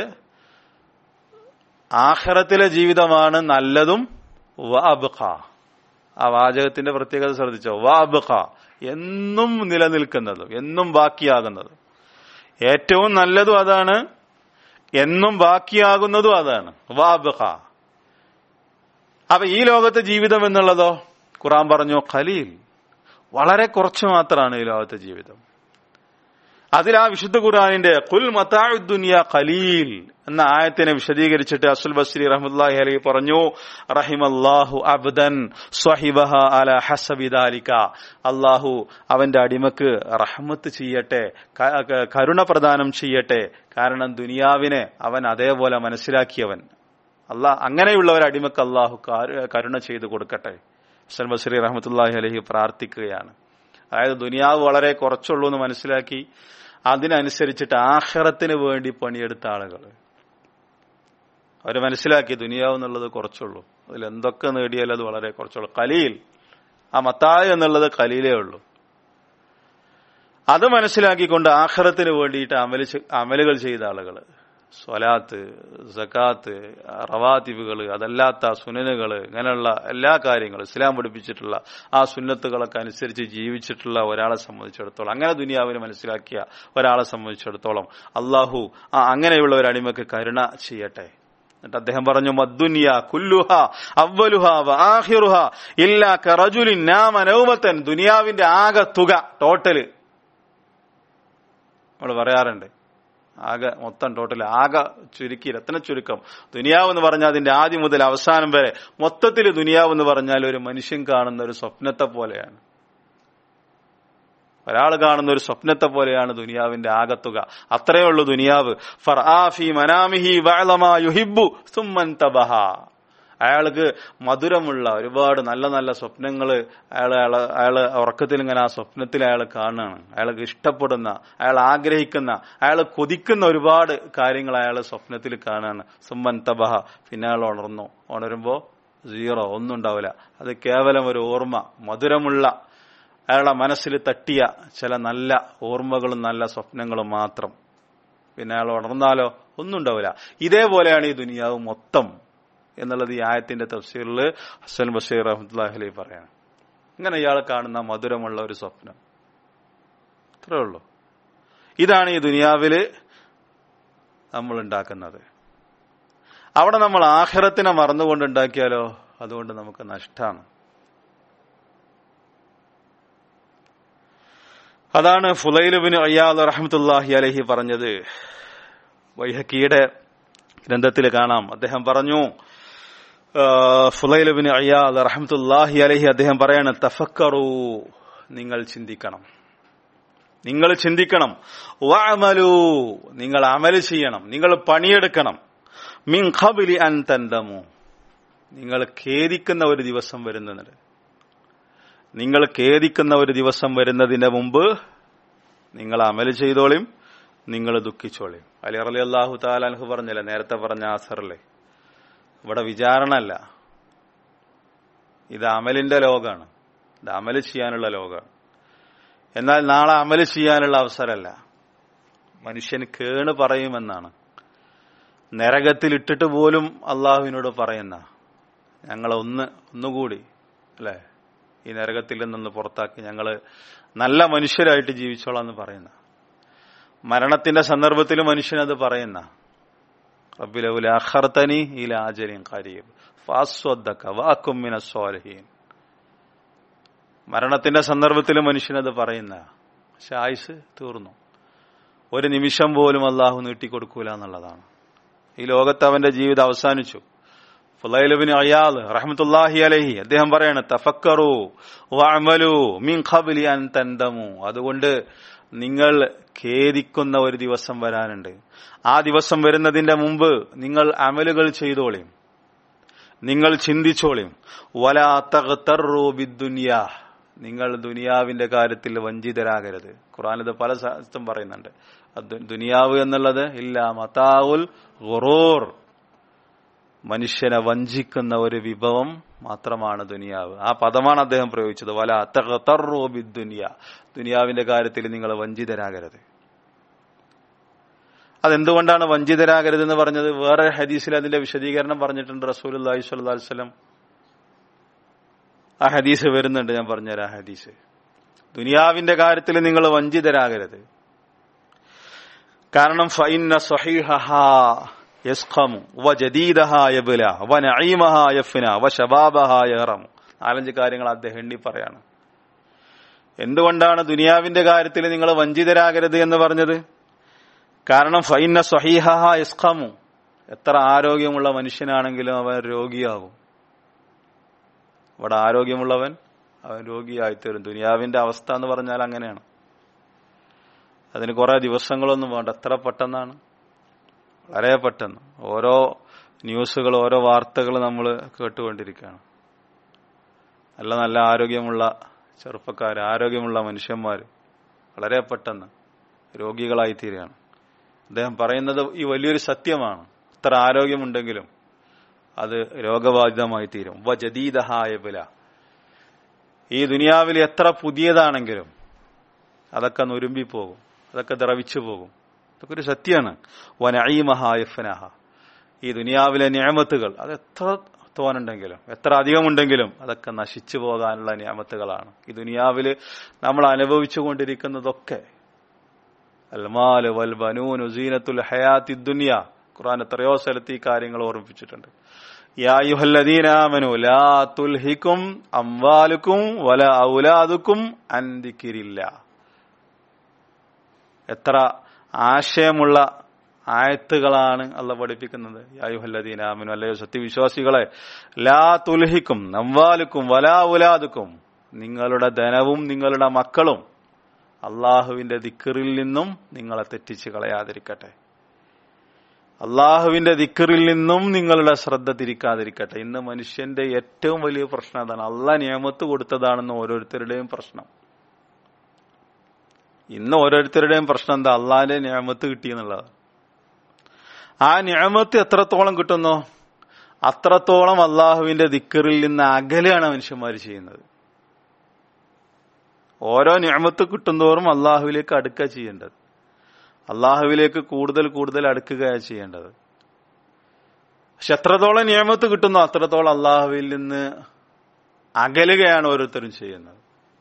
ആഖിറത്തിലെ ജീവിതമാണ് നല്ലതും വഅബ്ഖ ആ വാചകത്തിന്റെ പ്രത്യേകത ശ്രദ്ധിച്ചോ വഅബ്ഖ എന്നും നിലനിൽക്കുന്നതും എന്നും ബാക്കിയാകുന്നതും ഏറ്റവും നല്ലതും അതാണ് എന്നും ബാക്കിയാകുന്നതും അതാണ് വഅബ്ഖ അപ്പൊ ഈ ലോകത്തെ ജീവിതം എന്നുള്ളതോ ഖുറാൻ പറഞ്ഞു ഖലീൽ വളരെ കുറച്ച് മാത്രമാണ് ഈ ലോകത്തെ ജീവിതം അതിൽ ആ വിശുദ്ധ ഖുർആാനിന്റെ കുൽ മതാഉദ്ദുനിയ ഖലീൽ എന്ന ആയത്തിനെ വിശദീകരിച്ചിട്ട് അസുൽ ബസ്രി റഹ്മത്തുള്ളാഹി അലൈഹി പറഞ്ഞു റഹിമല്ലാഹു അബ്ദൻ സ്വഹിബഹ അല ഹസബിദാലിക അള്ളാഹു അവന്റെ അടിമക്ക് റഹ്മത്ത് ചെയ്യട്ടെ കരുണ പ്രദാനം ചെയ്യട്ടെ കാരണം ദുനിയാവിനെ അവൻ അതേപോലെ മനസ്സിലാക്കിയവൻ അള്ളാഹ് അങ്ങനെയുള്ള ഒരു അടിമക്ക് അള്ളാഹു കരുണ ചെയ്തു കൊടുക്കട്ടെ ഹസൻ ബസ്രി റഹ്മത്തുള്ളാഹി അലഹി പ്രാർത്ഥിക്കുകയാണ് അതായത് ദുനിയാവ് വളരെ കുറച്ചുള്ളൂ എന്ന് മനസ്സിലാക്കി അതിനനുസരിച്ചിട്ട് ആഹ്റത്തിന് വേണ്ടി പണിയെടുത്ത ആളുകൾ അവർ മനസ്സിലാക്കി ദുനിയാവ് എന്നുള്ളത് കുറച്ചുള്ളൂ അതിൽ എന്തൊക്കെ നേടിയാലും അത് വളരെ കുറച്ചുള്ളൂ കലീൽ ആ മത്തായ എന്നുള്ളത് കലീലേ ഉള്ളൂ അത് മനസ്സിലാക്കിക്കൊണ്ട് ആഹ്റത്തിന് വേണ്ടിയിട്ട് അമല് അമലുകൾ ചെയ്ത ആളുകൾ സ്വലാത്ത് സക്കാത്ത് റവാത്തിബുകൾ അതല്ലാത്ത സുനനുകൾ ഇങ്ങനെയുള്ള എല്ലാ കാര്യങ്ങളും ഇസ്ലാം പഠിപ്പിച്ചിട്ടുള്ള ആ സുന്നത്തുകളൊക്കെ അനുസരിച്ച് ജീവിച്ചിട്ടുള്ള ഒരാളെ സംബന്ധിച്ചിടത്തോളം അങ്ങനെ ദുനിയാവിനെ മനസ്സിലാക്കിയ ഒരാളെ സംബന്ധിച്ചിടത്തോളം അള്ളാഹു ആ അങ്ങനെയുള്ള ഒരു അടിമക്ക് കരുണ ചെയ്യട്ടെ എന്നിട്ട് അദ്ദേഹം പറഞ്ഞു മദ്ദുനിയ കുല്ലുഹ അവലുഹ ആഹിറുഹ ഇല്ലാ കറജുലിൻ നാമ നൗമത്തൻ ദുനിയാവിന്റെ ആകെ തുക ടോട്ടല് നമ്മൾ പറയാറുണ്ട് ആകെ മൊത്തം ടോട്ടൽ ആകെ ചുരുക്കി രത്ന ചുരുക്കം ദുനിയാവ് എന്ന് പറഞ്ഞാൽ അതിന്റെ ആദ്യം മുതൽ അവസാനം വരെ മൊത്തത്തിൽ ദുനിയാവ് എന്ന് പറഞ്ഞാൽ ഒരു മനുഷ്യൻ കാണുന്ന ഒരു സ്വപ്നത്തെ പോലെയാണ് ഒരാൾ കാണുന്ന ഒരു സ്വപ്നത്തെ പോലെയാണ് ദുനിയാവിന്റെ ആകത്തുക അത്രയേ ഉള്ളൂ ദുനിയാവ് ഫർ ആഫി മനാമിഹി യുഹിബു സുമ്മൻ തബഹ അയാൾക്ക് മധുരമുള്ള ഒരുപാട് നല്ല നല്ല സ്വപ്നങ്ങൾ അയാൾ അയാൾ അയാൾ ഉറക്കത്തിൽ ഇങ്ങനെ ആ സ്വപ്നത്തിൽ അയാൾ കാണുകയാണ് അയാൾക്ക് ഇഷ്ടപ്പെടുന്ന അയാൾ ആഗ്രഹിക്കുന്ന അയാൾ കൊതിക്കുന്ന ഒരുപാട് കാര്യങ്ങൾ അയാൾ സ്വപ്നത്തിൽ കാണുകയാണ് സുമ്മൻ തബഹ പിന്നെ അയാൾ ഉണർന്നു ഉണരുമ്പോ സീറോ ഒന്നും ഉണ്ടാവില്ല അത് കേവലം ഒരു ഓർമ്മ മധുരമുള്ള അയാളുടെ മനസ്സിൽ തട്ടിയ ചില നല്ല ഓർമ്മകളും നല്ല സ്വപ്നങ്ങളും മാത്രം പിന്നെ അയാൾ ഉണർന്നാലോ ഒന്നും ഉണ്ടാവില്ല ഇതേപോലെയാണ് ഈ ദുനിയാവ് മൊത്തം എന്നുള്ളത് ഈ ആയത്തിന്റെ തഫ്സീറിൽ ഹസൻ ബഷീർ റഹ്മത്തുല്ലാഹി അലൈഹി പറയാണ് ഇങ്ങനെ ഇയാൾ കാണുന്ന മധുരമുള്ള ഒരു സ്വപ്നം അത്രേ ഉള്ളൂ ഇതാണ് ഈ ദുനിയാവില് നമ്മൾ ഉണ്ടാക്കുന്നത് അവിടെ നമ്മൾ ആഹ്റത്തിനെ മറന്നുകൊണ്ട് ഉണ്ടാക്കിയാലോ അതുകൊണ്ട് നമുക്ക് നഷ്ടമാണ് അതാണ് ഫുലൈലുബിന് അയ്യാദ് റഹമത്തുല്ലാഹി അലഹി പറഞ്ഞത് വൈഹക്കിയുടെ ഗ്രന്ഥത്തിൽ കാണാം അദ്ദേഹം പറഞ്ഞു ഫുലൈലുബിന് അയ്യാദ് റഹമത്തുല്ലാഹി അലഹി അദ്ദേഹം പറയാണ് തഫക്കറു നിങ്ങൾ ചിന്തിക്കണം നിങ്ങൾ ചിന്തിക്കണം വഅമലു നിങ്ങൾ അമല് ചെയ്യണം നിങ്ങൾ പണിയെടുക്കണം മിൻ ഖബിലി അൻ തന്തമു നിങ്ങൾ ഖേദിക്കുന്ന ഒരു ദിവസം വരുന്നുണ്ട് നിങ്ങൾ ഖേദിക്കുന്ന ഒരു ദിവസം വരുന്നതിന് മുമ്പ് നിങ്ങൾ അമല് ചെയ്തോളിയും നിങ്ങൾ ദുഃഖിച്ചോളിയും അലി അലി അള്ളാഹു താലാൻഹു പറഞ്ഞല്ലേ നേരത്തെ പറഞ്ഞ ആസറിലെ ഇവിടെ വിചാരണ അല്ല ഇത് അമലിന്റെ ലോകമാണ് ഇത് അമല് ചെയ്യാനുള്ള ലോകമാണ് എന്നാൽ നാളെ അമല് ചെയ്യാനുള്ള അവസരമല്ല മനുഷ്യൻ കേണ് പറയുമെന്നാണ് നരകത്തിൽ ഇട്ടിട്ട് പോലും അള്ളാഹുവിനോട് പറയുന്ന ഞങ്ങളെ ഒന്ന് ഒന്നുകൂടി അല്ലെ ഈ നരകത്തിൽ നിന്നൊന്ന് പുറത്താക്കി ഞങ്ങള് നല്ല മനുഷ്യരായിട്ട് ജീവിച്ചോളാം എന്ന് പറയുന്ന മരണത്തിന്റെ സന്ദർഭത്തിൽ മനുഷ്യനത് പറയുന്ന റബ്ബിലൗല അഖർത്തനി ഇല ആജലിൻ ഖരീബ് ഫാസ്വദ്ദക വാക്കുമിന സ്വാലിഹീൻ മരണത്തിന്റെ സന്ദർഭത്തിൽ മനുഷ്യനത് പറയുന്ന പക്ഷെ ആയുസ് തീർന്നു ഒരു നിമിഷം പോലും അള്ളാഹു നീട്ടിക്കൊടുക്കൂല എന്നുള്ളതാണ് ഈ ലോകത്ത് അവന്റെ ജീവിതം അവസാനിച്ചു ഫുലൈലുബിന് അയാൾ റഹ്മത്തുല്ലാഹി അലഹി അദ്ദേഹം പറയാണ് തഫക്കറു വഅമലു മിൻ ഖബ്ലി അൻ തന്തമു അതുകൊണ്ട് നിങ്ങൾ ഖേദിക്കുന്ന ഒരു ദിവസം വരാനുണ്ട് ആ ദിവസം വരുന്നതിന്റെ മുമ്പ് നിങ്ങൾ അമലുകൾ ചെയ്തോളിയും നിങ്ങൾ ചിന്തിച്ചോളിയും വലാ തഗ്തറു ബിദ്ദുനിയാ നിങ്ങൾ ദുനിയാവിന്റെ കാര്യത്തിൽ വഞ്ചിതരാകരുത് ഖുർആാനിത് പല സ്ഥലത്തും പറയുന്നുണ്ട് അത് ദുനിയാവ് എന്നുള്ളത് ഇല്ല മതാവുൽ ഗുറൂർ മനുഷ്യനെ വഞ്ചിക്കുന്ന ഒരു വിഭവം മാത്രമാണ് ദുനിയാവ് ആ പദമാണ് അദ്ദേഹം പ്രയോഗിച്ചത് വല തഖതറു ബിദ്ദുനിയ ദുനിയാവിന്റെ കാര്യത്തിൽ നിങ്ങൾ വഞ്ചിതരാകരുത് അതെന്തുകൊണ്ടാണ് വഞ്ചിതരാകരുത് എന്ന് പറഞ്ഞത് വേറെ ഹദീസിൽ അതിന്റെ വിശദീകരണം പറഞ്ഞിട്ടുണ്ട് റസൂൽ അള്ളാഹി സ്വല്ലി വസ്ലം ആ ഹദീസ് വരുന്നുണ്ട് ഞാൻ പറഞ്ഞുതരാം ആ ഹദീസ് ദുനിയാവിന്റെ കാര്യത്തിൽ നിങ്ങൾ വഞ്ചിതരാകരുത് കാരണം ഫൈന സ്വഹീഹഹ യസ്ഖമു വ ജദീദഹ യബ്ല വ നഈമഹ യഫ്ന വ ശബാബഹ യഹറമു നാലഞ്ച് കാര്യങ്ങൾ അദ്ദേഹം എണ്ണി പറയാണ് എന്തുകൊണ്ടാണ് ദുനിയാവിന്റെ കാര്യത്തിൽ നിങ്ങൾ വഞ്ചിതരാകരുത് എന്ന് പറഞ്ഞത് കാരണം ഫൈന സ്വഹീഹഹ യസ്ഖമു എത്ര ആരോഗ്യമുള്ള മനുഷ്യനാണെങ്കിലും അവൻ രോഗിയാകും ഇവിടെ ആരോഗ്യമുള്ളവൻ അവൻ രോഗിയായിത്തീരും ദുനിയാവിന്റെ അവസ്ഥ എന്ന് പറഞ്ഞാൽ അങ്ങനെയാണ് അതിന് കുറെ ദിവസങ്ങളൊന്നും വേണ്ട എത്ര പെട്ടെന്നാണ് വളരെ പെട്ടെന്ന് ഓരോ ന്യൂസുകൾ ഓരോ വാർത്തകൾ നമ്മൾ കേട്ടുകൊണ്ടിരിക്കുകയാണ് നല്ല നല്ല ആരോഗ്യമുള്ള ചെറുപ്പക്കാർ ആരോഗ്യമുള്ള മനുഷ്യന്മാർ വളരെ പെട്ടെന്ന് രോഗികളായി തീരുകയാണ് അദ്ദേഹം പറയുന്നത് ഈ വലിയൊരു സത്യമാണ് എത്ര ആരോഗ്യമുണ്ടെങ്കിലും അത് രോഗബാധിതമായി തീരും വ ജദീദഹായ ബില ഈ ദുനിയാവിൽ എത്ര പുതിയതാണെങ്കിലും അതൊക്കെ നുരുമ്പിപ്പോകും അതൊക്കെ ദ്രവിച്ചു പോകും അതൊക്കെ ഒരു സത്യമാണ് വനഈമഹായഫനഹ ഈ ദുനിയാവിലെ നിയമത്തുകൾ അത് എത്ര തോനുണ്ടെങ്കിലും എത്ര അധികമുണ്ടെങ്കിലും അതൊക്കെ നശിച്ചു പോകാനുള്ള നിയമത്തുകളാണ് ഈ ദുനിയാവിൽ നമ്മൾ അനുഭവിച്ചു കൊണ്ടിരിക്കുന്നതൊക്കെ അൽമാല് വൽ ബനൂനു സീനത്തുൽ ഹയാത്തി ദുനിയ ഖുർആൻ എത്രയോ സ്ഥലത്ത് ഈ കാര്യങ്ങൾ ഓർമ്മിപ്പിച്ചിട്ടുണ്ട് യായുഹല്ലദീനാമനു ലാ തുൽഹിക്കും അംവാലുക്കും വല ഔലാദുക്കും അന്തിക്കിരില്ല എത്ര ആശയമുള്ള ആയത്തുകളാണ് അല്ല പഠിപ്പിക്കുന്നത് യായുഹല്ലദീനാമനു അല്ലയോ സത്യവിശ്വാസികളെ ലാ തുൽഹിക്കും അംവാലുക്കും വല ഔലാദുക്കും നിങ്ങളുടെ ധനവും നിങ്ങളുടെ മക്കളും അള്ളാഹുവിന്റെ ദിക്കറിൽ നിന്നും നിങ്ങളെ തെറ്റിച്ച് കളയാതിരിക്കട്ടെ അള്ളാഹുവിന്റെ ദിക്കറിൽ നിന്നും നിങ്ങളുടെ ശ്രദ്ധ തിരിക്കാതിരിക്കട്ടെ ഇന്ന് മനുഷ്യന്റെ ഏറ്റവും വലിയ പ്രശ്നം അതാണ് അള്ളാഹ് നിയമത്ത് കൊടുത്തതാണെന്ന് ഓരോരുത്തരുടെയും പ്രശ്നം ഇന്ന് ഓരോരുത്തരുടെയും പ്രശ്നം എന്താ അള്ളാഹിന്റെ നിയമത്ത് കിട്ടിയെന്നുള്ളത് ആ നിയമത്ത് എത്രത്തോളം കിട്ടുന്നോ അത്രത്തോളം അള്ളാഹുവിന്റെ ദിക്കറിൽ നിന്ന് അകലെയാണ് മനുഷ്യന്മാർ ചെയ്യുന്നത് ഓരോ നിയമത്ത് കിട്ടുന്തോറും അള്ളാഹുവിലേക്ക് അടുക്കുക ചെയ്യേണ്ടത് അള്ളാഹുവിലേക്ക് കൂടുതൽ കൂടുതൽ അടുക്കുകയാണ് ചെയ്യേണ്ടത് പക്ഷെ എത്രത്തോളം നിയമത്ത് കിട്ടുന്നു അത്രത്തോളം അള്ളാഹുവിൽ നിന്ന് അകലുകയാണ് ഓരോരുത്തരും ചെയ്യുന്നത്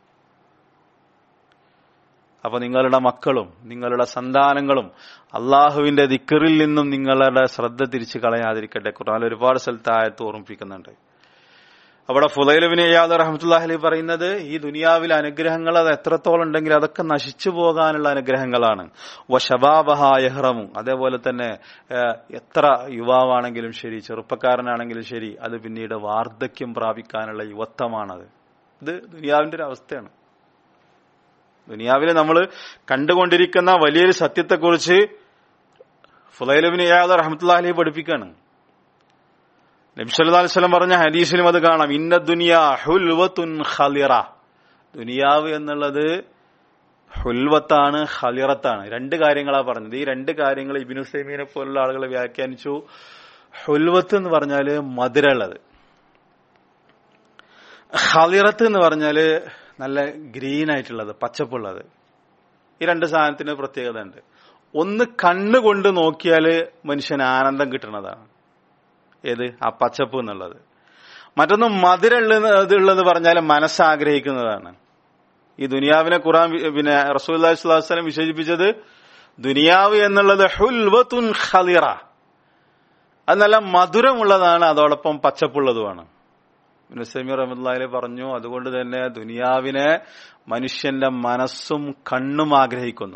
അപ്പൊ നിങ്ങളുടെ മക്കളും നിങ്ങളുടെ സന്താനങ്ങളും അള്ളാഹുവിന്റെ ദിക്കറിൽ നിന്നും നിങ്ങളുടെ ശ്രദ്ധ തിരിച്ചു കളയാതിരിക്കട്ടെ ഖുർആൻ ഒരുപാട് സ്ഥലത്ത് ആയത്ത് ഓർമ്മിപ്പിക്കുന്നുണ്ട് അവിടെ ഫുലൈലബിന് യാദവ് റഹമത്തുല്ലാഹി അലി പറയുന്നത് ഈ ദുനിയാവിലെ അനുഗ്രഹങ്ങൾ അത് എത്രത്തോളം ഉണ്ടെങ്കിൽ അതൊക്കെ നശിച്ചു പോകാനുള്ള അനുഗ്രഹങ്ങളാണ് വശബാബഹായഹ്റമു അതേപോലെ തന്നെ എത്ര യുവാവാണെങ്കിലും ശരി ചെറുപ്പക്കാരനാണെങ്കിലും ശരി അത് പിന്നീട് വാർദ്ധക്യം പ്രാപിക്കാനുള്ള യുവത്വമാണത് ഇത് ദുനിയാവിന്റെ ഒരു അവസ്ഥയാണ് ദുനിയാവിൽ നമ്മൾ കണ്ടുകൊണ്ടിരിക്കുന്ന വലിയൊരു സത്യത്തെക്കുറിച്ച് ഫുലൈലബിന് യാദവ് റഹമത്തുല്ലാഹി അലി പഠിപ്പിക്കുകയാണ് നബിസല്ലാ അലിസ്ലം പറഞ്ഞ ഹദീസിലും അത് കാണാം ഇന്ന ദുനിയ ഹുൽവത്തുൻ ഖലിറ ദുനിയാവ് എന്നുള്ളത് ഹുൽവത്താണ് ഖലിറത്താണ് രണ്ട് കാര്യങ്ങളാ പറഞ്ഞത് ഈ രണ്ട് കാര്യങ്ങൾ ഇബിനു സൈമീനെ പോലുള്ള ആളുകൾ വ്യാഖ്യാനിച്ചു ഹുൽവത്ത് എന്ന് പറഞ്ഞാല് മധുരമുള്ളത് ഹലിറത്ത് എന്ന് പറഞ്ഞാല് നല്ല ഗ്രീൻ ആയിട്ടുള്ളത് പച്ചപ്പുള്ളത് ഈ രണ്ട് സാധനത്തിന് പ്രത്യേകത ഉണ്ട് ഒന്ന് കണ്ണുകൊണ്ട് നോക്കിയാല് മനുഷ്യന് ആനന്ദം കിട്ടുന്നതാണ് ഏത് ആ പച്ചപ്പ് എന്നുള്ളത് മറ്റൊന്ന് മധുരമുള്ളത് ഉള്ളത് പറഞ്ഞാൽ മനസ്സാഗ്രഹിക്കുന്നതാണ് ഈ ദുനിയാവിനെ ഖുറാൻ വി- പിന്നെ റസൂൽ വസ്ലം വിശേഷിപ്പിച്ചത് ദുനിയാവ് എന്നുള്ളത് ഹുൽവത്തുൻ ഖലിറ അത് നല്ല മധുരമുള്ളതാണ് അതോടൊപ്പം പച്ചപ്പുള്ളതുമാണ് നസമി റഹ്മത്തുള്ളാഹി പറഞ്ഞു അതുകൊണ്ട് തന്നെ ദുനിയാവിനെ മനുഷ്യന്റെ മനസ്സും കണ്ണും ആഗ്രഹിക്കുന്നു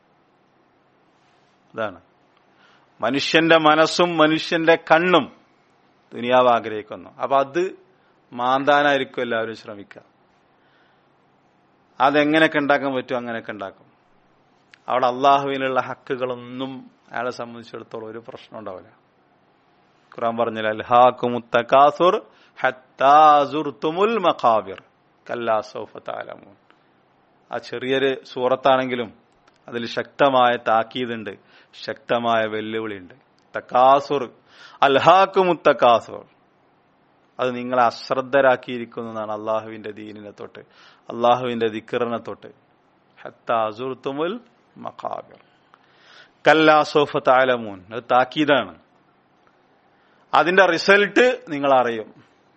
അതാണ് മനുഷ്യന്റെ മനസ്സും മനുഷ്യന്റെ കണ്ണും ദുനിയാവ് ആഗ്രഹിക്കുന്നു അപ്പൊ അത് മാന്താനായിരിക്കും എല്ലാവരും ശ്രമിക്കുക അതെങ്ങനെയൊക്കെ ഉണ്ടാക്കാൻ പറ്റും അങ്ങനെയൊക്കെ ഉണ്ടാക്കും അവിടെ അള്ളാഹുവിനുള്ള ഹക്കുകളൊന്നും അയാളെ സംബന്ധിച്ചിടത്തോളം ഒരു പ്രശ്നം ഉണ്ടാവില്ല ഖുറാൻ പറഞ്ഞില്ല അൽഹാഖുമുത്തകാസുർ ഹത്താ സുർത്തുമുൽ മഖാബിർ കല്ലാ സൗഫ തഅലമൂൻ ആ ചെറിയൊരു സൂറത്താണെങ്കിലും അതിൽ ശക്തമായ താക്കീതുണ്ട് ശക്തമായ വെല്ലുവിളിയുണ്ട് തക്കാസുർ അൽഹാഖുമുത്തകാസുർ അത് നിങ്ങളെ അശ്രദ്ധരാക്കിയിരിക്കുന്നു എന്നാണ് അള്ളാഹുവിന്റെ ദീനിനെ തൊട്ട് അള്ളാഹുവിന്റെ ദിക്കറിനെ തൊട്ട് ഹത്താ സുർത്തുമുൽ മഖാബിർ കല്ലാ സൗഫ തഅലമൂൻ അത് താക്കീതാണ് അതിന്റെ റിസൾട്ട് നിങ്ങൾ അറിയും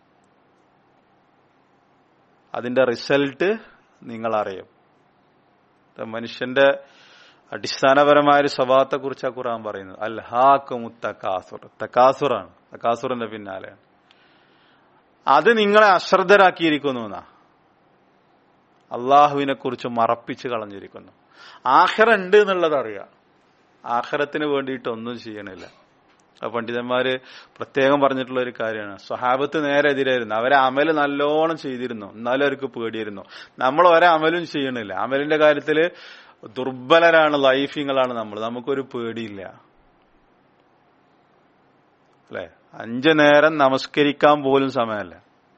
അതിന്റെ റിസൾട്ട് നിങ്ങൾ അറിയും ഇത് മനുഷ്യന്റെ അടിസ്ഥാനപരമായ ഒരു സ്വഭാവത്തെ കുറിച്ചാണ് ഖുർആൻ പറയുന്നത് അൽ ഹാക്കുമു തക്കാസുർ തക്കാസുറാണ് തക്കാസുറിന്റെ പിന്നാലെ അത് നിങ്ങളെ അശ്രദ്ധരാക്കിയിരിക്കുന്നു എന്നാ അള്ളാഹുവിനെ കുറിച്ച് മറപ്പിച്ച് കളഞ്ഞിരിക്കുന്നു ആഖിറ ഉണ്ട് എന്നുള്ളത് അറിയാം ആഖിറത്തിന് വേണ്ടിയിട്ട് ഒന്നും ചെയ്യണില്ല ആ പണ്ഡിതന്മാര് പ്രത്യേകം പറഞ്ഞിട്ടുള്ള ഒരു കാര്യമാണ് സ്വഹാബത്ത് നേരെ എതിരായിരുന്നു അവരെ അമല് നല്ലോണം ചെയ്തിരുന്നു എന്നാലും അവർക്ക് പേടിയായിരുന്നു നമ്മൾ ഒരേ അമലും ചെയ്യണില്ല അമലിന്റെ കാര്യത്തില് ദുർബലരാണ് ലൈഫിങ്ങളാണ് നമ്മൾ നമുക്കൊരു പേടിയില്ല അല്ലെ അഞ്ചു നേരം നമസ്കരിക്കാൻ പോലും സമയമല്ല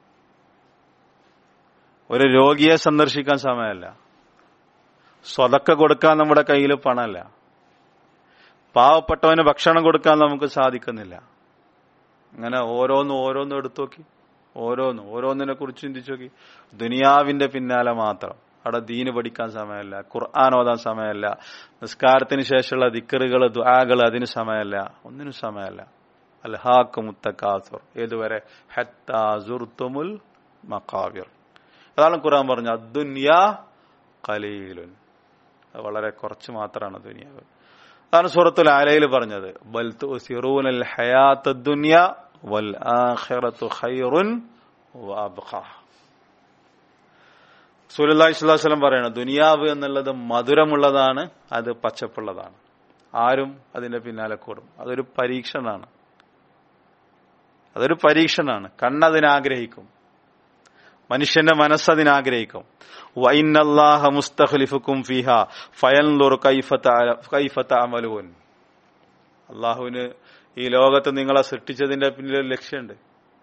ഒരു രോഗിയെ സന്ദർശിക്കാൻ സമയമല്ല സ്വതക്ക കൊടുക്കാൻ നമ്മുടെ കയ്യിൽ പണമല്ല പാവപ്പെട്ടവന് ഭക്ഷണം കൊടുക്കാൻ നമുക്ക് സാധിക്കുന്നില്ല അങ്ങനെ ഓരോന്നും ഓരോന്നും എടുത്തു നോക്കി ഓരോന്നും ഓരോന്നിനെ കുറിച്ച് ചിന്തിച്ചു നോക്കി ദുനിയാവിന്റെ പിന്നാലെ മാത്രം അവിടെ ദീന് പഠിക്കാൻ സമയമല്ല ഖുർആൻ ഓതാൻ സമയമല്ല നിസ്കാരത്തിന് ശേഷമുള്ള ദിക്കറുകൾ ദുആകൾ അതിന് സമയമല്ല ഒന്നിനും സമയമല്ല അൽഹാക്ക് മുത്തക്കാസുർ ഏതുവരെ ഹത്താസുർത്തുമുൽ മക്കാവിർ അതാണ് ഖുർആൻ പറഞ്ഞു അദ്ദുന്യാ കലീലുൻ അത് വളരെ കുറച്ച് മാത്രമാണ് ദുനിയാവ് അതാണ് സൂറത്തുൽ ആലയിൽ പറഞ്ഞത് ബൽ തുസിറൂനൽ ഹയാത്ത ദുനിയ വൽ ആഖിറത്തു ഖൈറുൻ വഅബ്ഖാ സൂലുല്ലാഹി സ്വല്ലല്ലാഹു അലൈഹി വസല്ലം പറയണം ദുനിയാവ് എന്നുള്ളത് മധുരമുള്ളതാണ് അത് പച്ചപ്പുള്ളതാണ് ആരും അതിന്റെ പിന്നാലെ കൂടും അതൊരു പരീക്ഷണാണ് അതൊരു പരീക്ഷണാണ് കണ്ണതിനാഗ്രഹിക്കും മനുഷ്യന്റെ മനസ്സതിനാഗ്രഹിക്കും വൈനല്ലാഹ മുസ്തഖ്ലിഫുക്കും ഫിഹ ഫയൻലുർ കൈഫത്ത അമലൂൻ അള്ളാഹുവിന് ഈ ലോകത്ത് നിങ്ങളെ സൃഷ്ടിച്ചതിന്റെ പിന്നിൽ ഒരു ലക്ഷ്യമുണ്ട്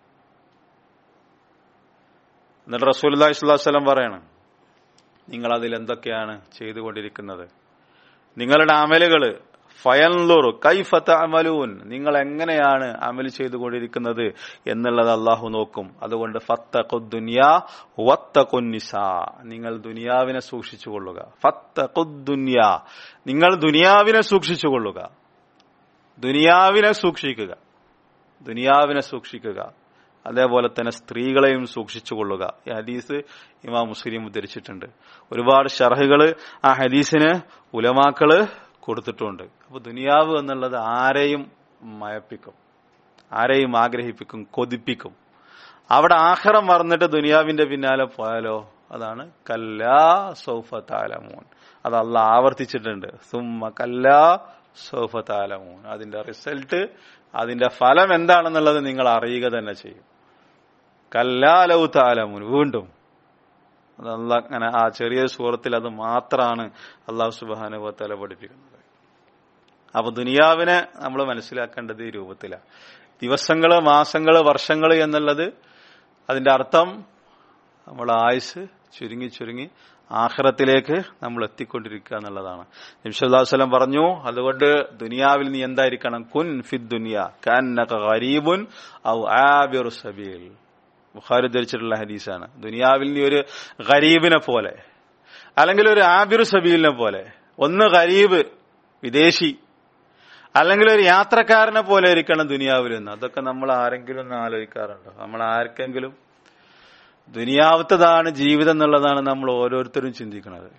എന്നിട്ട് റസൂൽ സ്വല്ലം പറയണം നിങ്ങൾ അതിൽ എന്തൊക്കെയാണ് ചെയ്തുകൊണ്ടിരിക്കുന്നത് നിങ്ങളുടെ അമലുകള് ഫയൻലുർ കൈഫത്ത അമലൂൻ നിങ്ങൾ എങ്ങനെയാണ് അമൽ ചെയ്തുകൊണ്ടിരിക്കുന്നത് എന്നുള്ളത് അള്ളാഹു നോക്കും അതുകൊണ്ട് ഫത്തഖുദ്ദുനിയാ വത്തഖുന്നിസ നിങ്ങൾ ദുനിയാവിനെ സൂക്ഷിച്ചുകൊള്ളുക ഫത്തഖുദ്ദുനിയാ നിങ്ങൾ ദുനിയാവിനെ സൂക്ഷിച്ചുകൊള്ളുക ദുനിയാവിനെ സൂക്ഷിക്കുക ദുനിയാവിനെ സൂക്ഷിക്കുക അതേപോലെ തന്നെ സ്ത്രീകളെയും സൂക്ഷിച്ചുകൊള്ളുക ഈ ഹദീസ് ഇമാം മുസ്ലിം ഉദ്ധരിച്ചിട്ടുണ്ട് ഒരുപാട് ഷർഹുകള് ആ ഹദീസിന് ഉലമാക്കള് കൊടുത്തിട്ടുണ്ട് അപ്പൊ ദുനിയാവ് എന്നുള്ളത് ആരെയും മയപ്പിക്കും ആരെയും ആഗ്രഹിപ്പിക്കും കൊതിപ്പിക്കും അവിടെ ആഹ്റം മറന്നിട്ട് ദുനിയാവിന്റെ പിന്നാലെ പോയാലോ അതാണ് കല്ലാ സൗഫ താലമൂൻ അത് അല്ല ആവർത്തിച്ചിട്ടുണ്ട് സുമ്മ കല്ലാ സൗഫ താലമൂൻ അതിന്റെ റിസൾട്ട് അതിന്റെ ഫലം എന്താണെന്നുള്ളത് നിങ്ങൾ അറിയുക തന്നെ ചെയ്യും കല്ലാലൗ താലമൂൻ വീണ്ടും അത് അല്ല അങ്ങനെ ആ ചെറിയ സൂറത്തിൽ അത് മാത്രമാണ് അള്ളാഹു സുബാനുഭവത്തല പഠിപ്പിക്കുന്നത് അപ്പൊ ദുനിയാവിനെ നമ്മൾ മനസ്സിലാക്കേണ്ടത് ഈ രൂപത്തിലാണ് ദിവസങ്ങള് മാസങ്ങള് വർഷങ്ങള് എന്നുള്ളത് അതിന്റെ അർത്ഥം നമ്മൾ ആയുസ് ചുരുങ്ങി ചുരുങ്ങി ആഹ്റത്തിലേക്ക് നമ്മൾ എത്തിക്കൊണ്ടിരിക്കുക എന്നുള്ളതാണ് നിമിഷുല്ലാസ്ലം പറഞ്ഞു അതുകൊണ്ട് ദുനിയാവിൽ നീ എന്തായിരിക്കണം കുൻ ഫിദ് ദുനിയ കന്നക ഗരീബുൻ ഔ ആബിറു സബീൽ ബുഖാരി ധരിച്ചിട്ടുള്ള ഹദീസാണ് ദുനിയാവിൽ നീ ഒരു ഗരീബിനെ പോലെ അല്ലെങ്കിൽ ഒരു ആബിർ സബീലിനെ പോലെ ഒന്ന് ഗരീബ് വിദേശി അല്ലെങ്കിൽ ഒരു യാത്രക്കാരനെ പോലെ ഇരിക്കണം ദുനിയാവിൽ നിന്ന് അതൊക്കെ നമ്മൾ ആരെങ്കിലും ഒന്ന് ആലോചിക്കാറുണ്ടോ നമ്മൾ ആർക്കെങ്കിലും ദുനിയാവത്തതാണ് ജീവിതം എന്നുള്ളതാണ് നമ്മൾ ഓരോരുത്തരും ചിന്തിക്കുന്നത്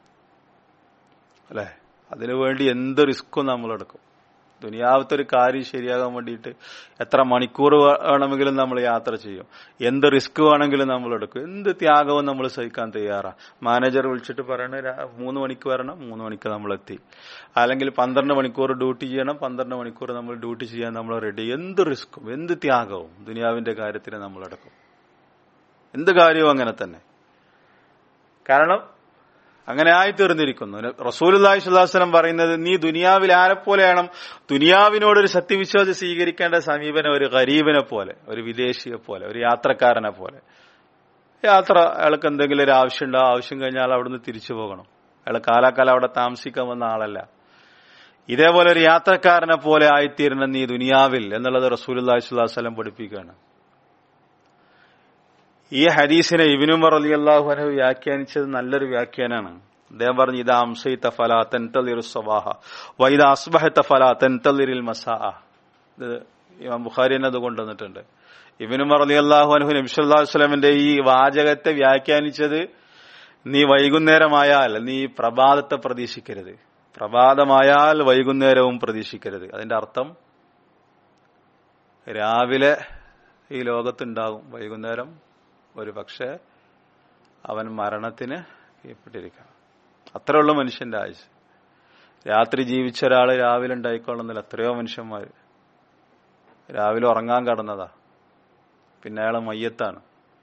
അല്ലെ അതിനുവേണ്ടി എന്ത് റിസ്ക്കും നമ്മൾ എടുക്കും ദുനിയാവത്തെ ഒരു കാര്യം ശരിയാകാൻ വേണ്ടിയിട്ട് എത്ര മണിക്കൂർ വേണമെങ്കിലും നമ്മൾ യാത്ര ചെയ്യും എന്ത് റിസ്ക് വേണമെങ്കിലും നമ്മൾ എടുക്കും എന്ത് ത്യാഗവും നമ്മൾ സഹിക്കാൻ തയ്യാറാ മാനേജർ വിളിച്ചിട്ട് പറയണ രാ- മൂന്ന് മണിക്ക് വരണം മൂന്ന് മണിക്ക് നമ്മൾ എത്തി അല്ലെങ്കിൽ പന്ത്രണ്ട് മണിക്കൂർ ഡ്യൂട്ടി ചെയ്യണം പന്ത്രണ്ട് മണിക്കൂർ നമ്മൾ ഡ്യൂട്ടി ചെയ്യാൻ നമ്മൾ റെഡി എന്ത് റിസ്ക്കും എന്ത് ത്യാഗവും ദുനിയാവിന്റെ കാര്യത്തിന് നമ്മൾ എടുക്കും എന്ത് കാര്യവും അങ്ങനെ തന്നെ കാരണം അങ്ങനെ ആയിത്തീർന്നിരിക്കുന്നു റസൂലി സ്വലാസ്ലം പറയുന്നത് നീ ദുനിയാവിൽ ആരെപ്പോലെയാണ് ദുനിയാവിനോടൊരു സത്യവിശ്വാസം സ്വീകരിക്കേണ്ട സമീപനം ഒരു ഗരീബിനെ പോലെ ഒരു വിദേശിയെ പോലെ ഒരു യാത്രക്കാരനെ പോലെ യാത്ര അയാൾക്ക് എന്തെങ്കിലും ഒരു ആവശ്യമുണ്ടോ ആവശ്യം കഴിഞ്ഞാൽ അവിടുന്ന് തിരിച്ചു പോകണം അയാൾ കാലാകാലം അവിടെ താമസിക്കാൻ വന്ന ആളല്ല ഇതേപോലെ ഒരു യാത്രക്കാരനെ പോലെ ആയിത്തീരണം നീ ദുനിയാവിൽ എന്നുള്ളത് റസൂലി സ്വലാസ്ലം പഠിപ്പിക്കുകയാണ് ഈ ഹദീസിനെ ഇബിനുമർ അലി അള്ളാഹു അനഹു വ്യാഖ്യാനിച്ചത് നല്ലൊരു വ്യാഖ്യാനാണ് അദ്ദേഹം പറഞ്ഞു ഇത് അംസൈത്ത ഫല തെൻതലിറു സവാഹ വൈദ അസ്ബഹത്ത ഫല തെൻതലിറിൽ മസാ ഇത് ഇമാം ബുഖാരി തന്നെ അത് കൊണ്ടുവന്നിട്ടുണ്ട് ഇബിനുമർ അലി അള്ളാഹു അനഹു നബിസ്വല്ലാ വസ്ലമിന്റെ ഈ വാചകത്തെ വ്യാഖ്യാനിച്ചത് നീ വൈകുന്നേരമായാൽ നീ പ്രഭാതത്തെ പ്രതീക്ഷിക്കരുത് പ്രഭാതമായാൽ വൈകുന്നേരവും പ്രതീക്ഷിക്കരുത് അതിന്റെ അർത്ഥം രാവിലെ ഈ ലോകത്തുണ്ടാകും വൈകുന്നേരം ഒരു പക്ഷേ അവൻ മരണത്തിന് കീഴ്പ്പെട്ടിരിക്കണം അത്രേ ഉള്ളൂ മനുഷ്യന്റെ ആയുസ് രാത്രി ജീവിച്ച ഒരാൾ രാവിലെ ഉണ്ടായിക്കൊള്ളുന്നില്ല എത്രയോ മനുഷ്യന്മാർ രാവിലെ ഉറങ്ങാൻ കടന്നതാ പിന്നെ അയാൾ മയ്യത്താണ്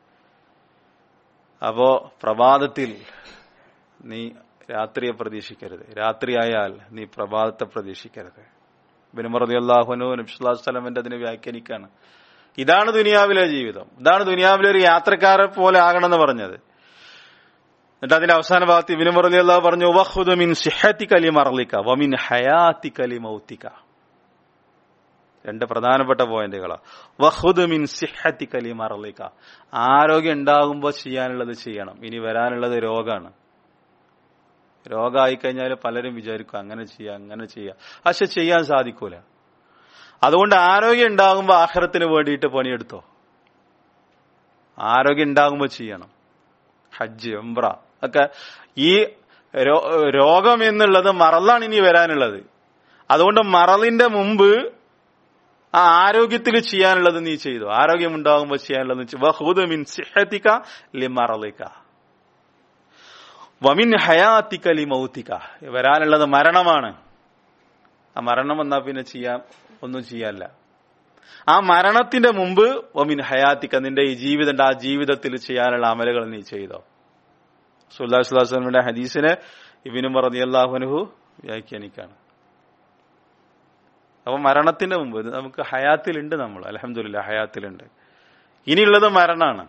അപ്പോ പ്രഭാതത്തിൽ നീ രാത്രിയെ പ്രതീക്ഷിക്കരുത് രാത്രിയായാൽ നീ പ്രഭാതത്തെ പ്രതീക്ഷിക്കരുത് ബിനുമറതി അള്ളാഹുനു നബ്സുല്ലാസ്ലമിന്റെ അതിനെ വ്യാഖ്യാനിക്കാണ് ഇതാണ് ദുനിയാവിലെ ജീവിതം ഇതാണ് ദുനിയാവിലെ ഒരു യാത്രക്കാരെ പോലെ ആകണമെന്ന് പറഞ്ഞത് എന്നിട്ട് അതിന്റെ അവസാന ഭാഗത്ത് ഇബിനു മുറലി അള്ളാഹ് പറഞ്ഞു വഹുദ് മിൻ സിഹത്തി കലി മറലിക്ക വമിൻ ഹയാത്തി കലി മൗത്തിക്ക രണ്ട് പ്രധാനപ്പെട്ട പോയിന്റുകളാ വഹുദ് മിൻ സിഹത്തി കലി മറലിക്ക ആരോഗ്യം ഉണ്ടാകുമ്പോൾ ചെയ്യാനുള്ളത് ചെയ്യണം ഇനി വരാനുള്ളത് രോഗമാണ് രോഗമായി കഴിഞ്ഞാൽ പലരും വിചാരിക്കും അങ്ങനെ ചെയ്യാം അങ്ങനെ ചെയ്യാം പക്ഷെ ചെയ്യാൻ സാധിക്കൂല അതുകൊണ്ട് ആരോഗ്യം ഉണ്ടാകുമ്പോൾ ആഹാരത്തിന് വേണ്ടിയിട്ട് പണിയെടുത്തോ ആരോഗ്യം ഉണ്ടാകുമ്പോൾ ചെയ്യണം ഹജ്ജ് എംബ്ര ഒക്കെ ഈ രോ- രോഗം എന്നുള്ളത് മറലാണ് ഇനി വരാനുള്ളത് അതുകൊണ്ട് മറലിന്റെ മുമ്പ് ആ ആരോഗ്യത്തിൽ ചെയ്യാനുള്ളത് നീ ചെയ്തു ആരോഗ്യം ഉണ്ടാകുമ്പോൾ ചെയ്യാനുള്ളത് നീ ചെയ്തു. വഹുദ് മിൻ സിഹത്തിക ലിമറലിക വമിൻ ഹയാത്തിക ലിമൗത്തിക വരാനുള്ളത് മരണമാണ് ആ മരണം വന്നാൽ പിന്നെ ചെയ്യാൻ ഒന്നും ചെയ്യാനില്ല ആ മരണത്തിന്റെ മുമ്പ് ഒമിൻ ഹയാത്തിക്ക നിന്റെ ഈ ജീവിതം ആ ജീവിതത്തിൽ ചെയ്യാനുള്ള അമലുകൾ നീ ചെയ്തോ സുല്ലാസ്ലാസ്ലമിന്റെ ഹദീസിനെ ഇബിനും റതിയല്ലാഹുനുഹു വ്യാഖ്യാനിക്കാണ് അപ്പൊ മരണത്തിന്റെ മുമ്പ് ഇത് നമുക്ക് ഹയാത്തിലുണ്ട് നമ്മൾ അലഹമില്ല ഹയാത്തിലുണ്ട് ഇനിയുള്ളത് മരണമാണ്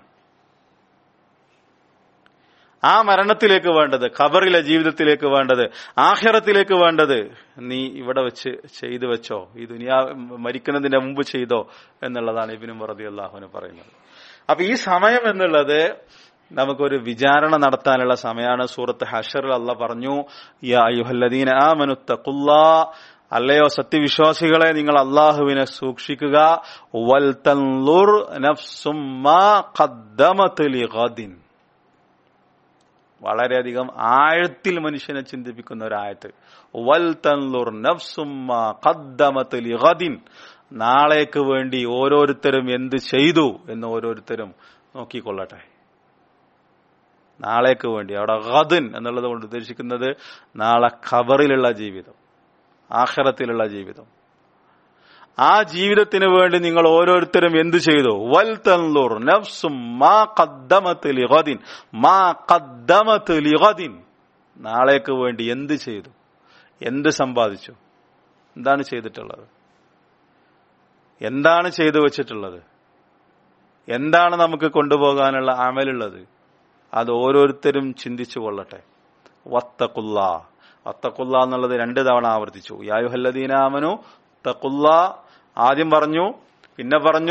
ആ മരണത്തിലേക്ക് വേണ്ടത് ഖബറിലെ ജീവിതത്തിലേക്ക് വേണ്ടത് ആഖിറത്തിലേക്ക് വേണ്ടത് നീ ഇവിടെ വെച്ച് ചെയ്തു വെച്ചോ ഈ ദുനിയാ മരിക്കുന്നതിന്റെ മുമ്പ് ചെയ്തോ എന്നുള്ളതാണ് ഇബിനും വറതി അള്ളാഹുവിന് പറയുന്നത് അപ്പൊ ഈ സമയം എന്നുള്ളത് നമുക്കൊരു വിചാരണ നടത്താനുള്ള സമയമാണ് സൂറത്ത് ഹഷറിൽ അല്ല പറഞ്ഞു യാ അയ്യുഹല്ലദീന ആമനുത്തഖുല്ലാ അല്ലയോ സത്യവിശ്വാസികളെ നിങ്ങൾ അള്ളാഹുവിനെ സൂക്ഷിക്കുക വൽ തൻലുർ നഫ്സും മാ ഖദ്ദമത് ലിഗദിൻ വളരെയധികം ആഴത്തിൽ മനുഷ്യനെ ചിന്തിപ്പിക്കുന്ന ഒരായത്ത് വൽ തൻലുർ നഫ്സും മാ ഖദ്ദമത് ലിഗദിൻ നാളേക്ക് വേണ്ടി ഓരോരുത്തരും എന്ത് ചെയ്തു എന്ന് ഓരോരുത്തരും നോക്കിക്കൊള്ളട്ടെ നാളേക്ക് വേണ്ടി അവിടെ ഗദൻ എന്നുള്ളത് കൊണ്ട് ഉദ്ദേശിക്കുന്നത് നാളെ ഖബറിലുള്ള ജീവിതം ആഖിറത്തിലുള്ള ജീവിതം ആ ജീവിതത്തിന് വേണ്ടി നിങ്ങൾ ഓരോരുത്തരും എന്തു ചെയ്തു വൽ തൻലുർ നഫ്സും മാ ഖദ്ദമത് ലിഗദിൻ മാ ഖദ്ദമത് ലിഗദിൻ നാളേക്ക് വേണ്ടി എന്ത് ചെയ്തു എന്ത് സമ്പാദിച്ചു എന്താണ് ചെയ്തിട്ടുള്ളത് എന്താണ് ചെയ്തു വെച്ചിട്ടുള്ളത് എന്താണ് നമുക്ക് കൊണ്ടുപോകാനുള്ള അമലുള്ളത് അത് ഓരോരുത്തരും ചിന്തിച്ചു കൊള്ളട്ടെ വത്തക്കുള്ള വത്തക്കുള്ള എന്നുള്ളത് രണ്ട് തവണ ആവർത്തിച്ചു യായുഹല്ലദീനാമനു തക്കുള്ള ആദ്യം പറഞ്ഞു പിന്നെ പറഞ്ഞു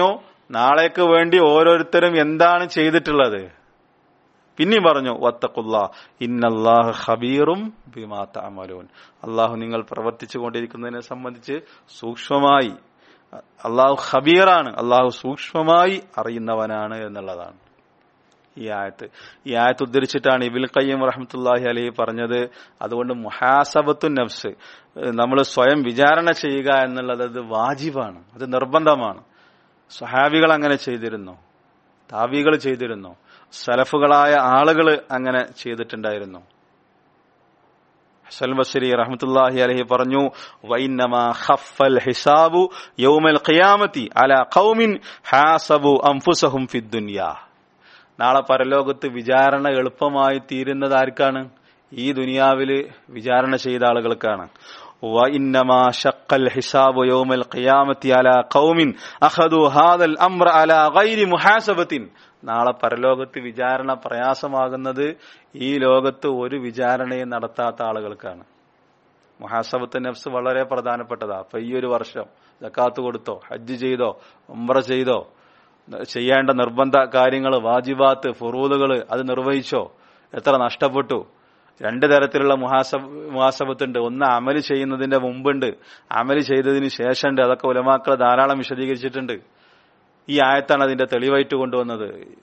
നാളേക്ക് വേണ്ടി ഓരോരുത്തരും എന്താണ് ചെയ്തിട്ടുള്ളത് പിന്നെയും പറഞ്ഞു വത്തക്കുള്ള ഇന്നല്ലാഹ് ഖബീറും ബിമാ തഅമലൂൻ അള്ളാഹു നിങ്ങൾ പ്രവർത്തിച്ചു കൊണ്ടിരിക്കുന്നതിനെ സംബന്ധിച്ച് സൂക്ഷ്മമായി അള്ളാഹു ഖബീറാണ് അള്ളാഹു സൂക്ഷ്മമായി അറിയുന്നവനാണ് എന്നുള്ളതാണ് ഈ ആയത്ത് ഈ ആയത്ത് ഉദ്ധരിച്ചിട്ടാണ് ഇബിൽ കയ്യം റഹമത്തുല്ലാഹി അലഹി പറഞ്ഞത് അതുകൊണ്ട് മുഹാസബത്തു നഫ്സ് നമ്മൾ സ്വയം വിചാരണ ചെയ്യുക എന്നുള്ളത് അത് വാജിബാണ് അത് നിർബന്ധമാണ് സ്വഹാബികൾ അങ്ങനെ ചെയ്തിരുന്നു താവികൾ ചെയ്തിരുന്നു സലഫുകളായ ആളുകൾ അങ്ങനെ ചെയ്തിട്ടുണ്ടായിരുന്നു ഹസൽ ബസരി റഹ്മത്തുല്ലാഹി അലഹി പറഞ്ഞു വൈന്നമാ ഖഫൽ ഹിസാബു യൗമൽ ഖിയാമത്തി അല ഖൗമിൻ ഹാസബു അംഫുസഹും ഫിദ്ദുനിയാ നാളെ പരലോകത്ത് വിചാരണ എളുപ്പമായി തീരുന്നത് ആർക്കാണ് ഈ ദുനിയാവില് വിചാരണ ചെയ്ത ആളുകൾക്കാണ് وإنما شق الحساب يوم القيامة على قوم أخذوا هذا الأمر على غير محاسبة നാളെ പരലോകത്ത് വിചാരണ പ്രയാസമാകുന്നത് ഈ ലോകത്ത് ഒരു വിചാരണയും നടത്താത്ത ആളുകൾക്കാണ് മുഹാസബത്ത് നഫ്സ് വളരെ പ്രധാനപ്പെട്ടതാ അപ്പൊ ഈ ഒരു വർഷം ജക്കാത്ത് കൊടുത്തോ ഹജ്ജ് ചെയ്തോ ഉംറ ചെയ്തോ ചെയ്യേണ്ട നിർബന്ധ കാര്യങ്ങൾ വാജിബാത്ത് ഫുറൂദുകൾ അത് നിർവഹിച്ചോ എത്ര നഷ്ടപ്പെട്ടു രണ്ട് തരത്തിലുള്ള മുഹാസബ് മുഹാസബത്തുണ്ട് ഒന്ന് അമല് ചെയ്യുന്നതിന്റെ മുമ്പുണ്ട് അമല് ചെയ്തതിന് ശേഷമുണ്ട് അതൊക്കെ ഉലമാക്കൾ ധാരാളം വിശദീകരിച്ചിട്ടുണ്ട് ഈ ആയത്താണ് അതിന്റെ തെളിവായിട്ട് കൊണ്ടുവന്നത്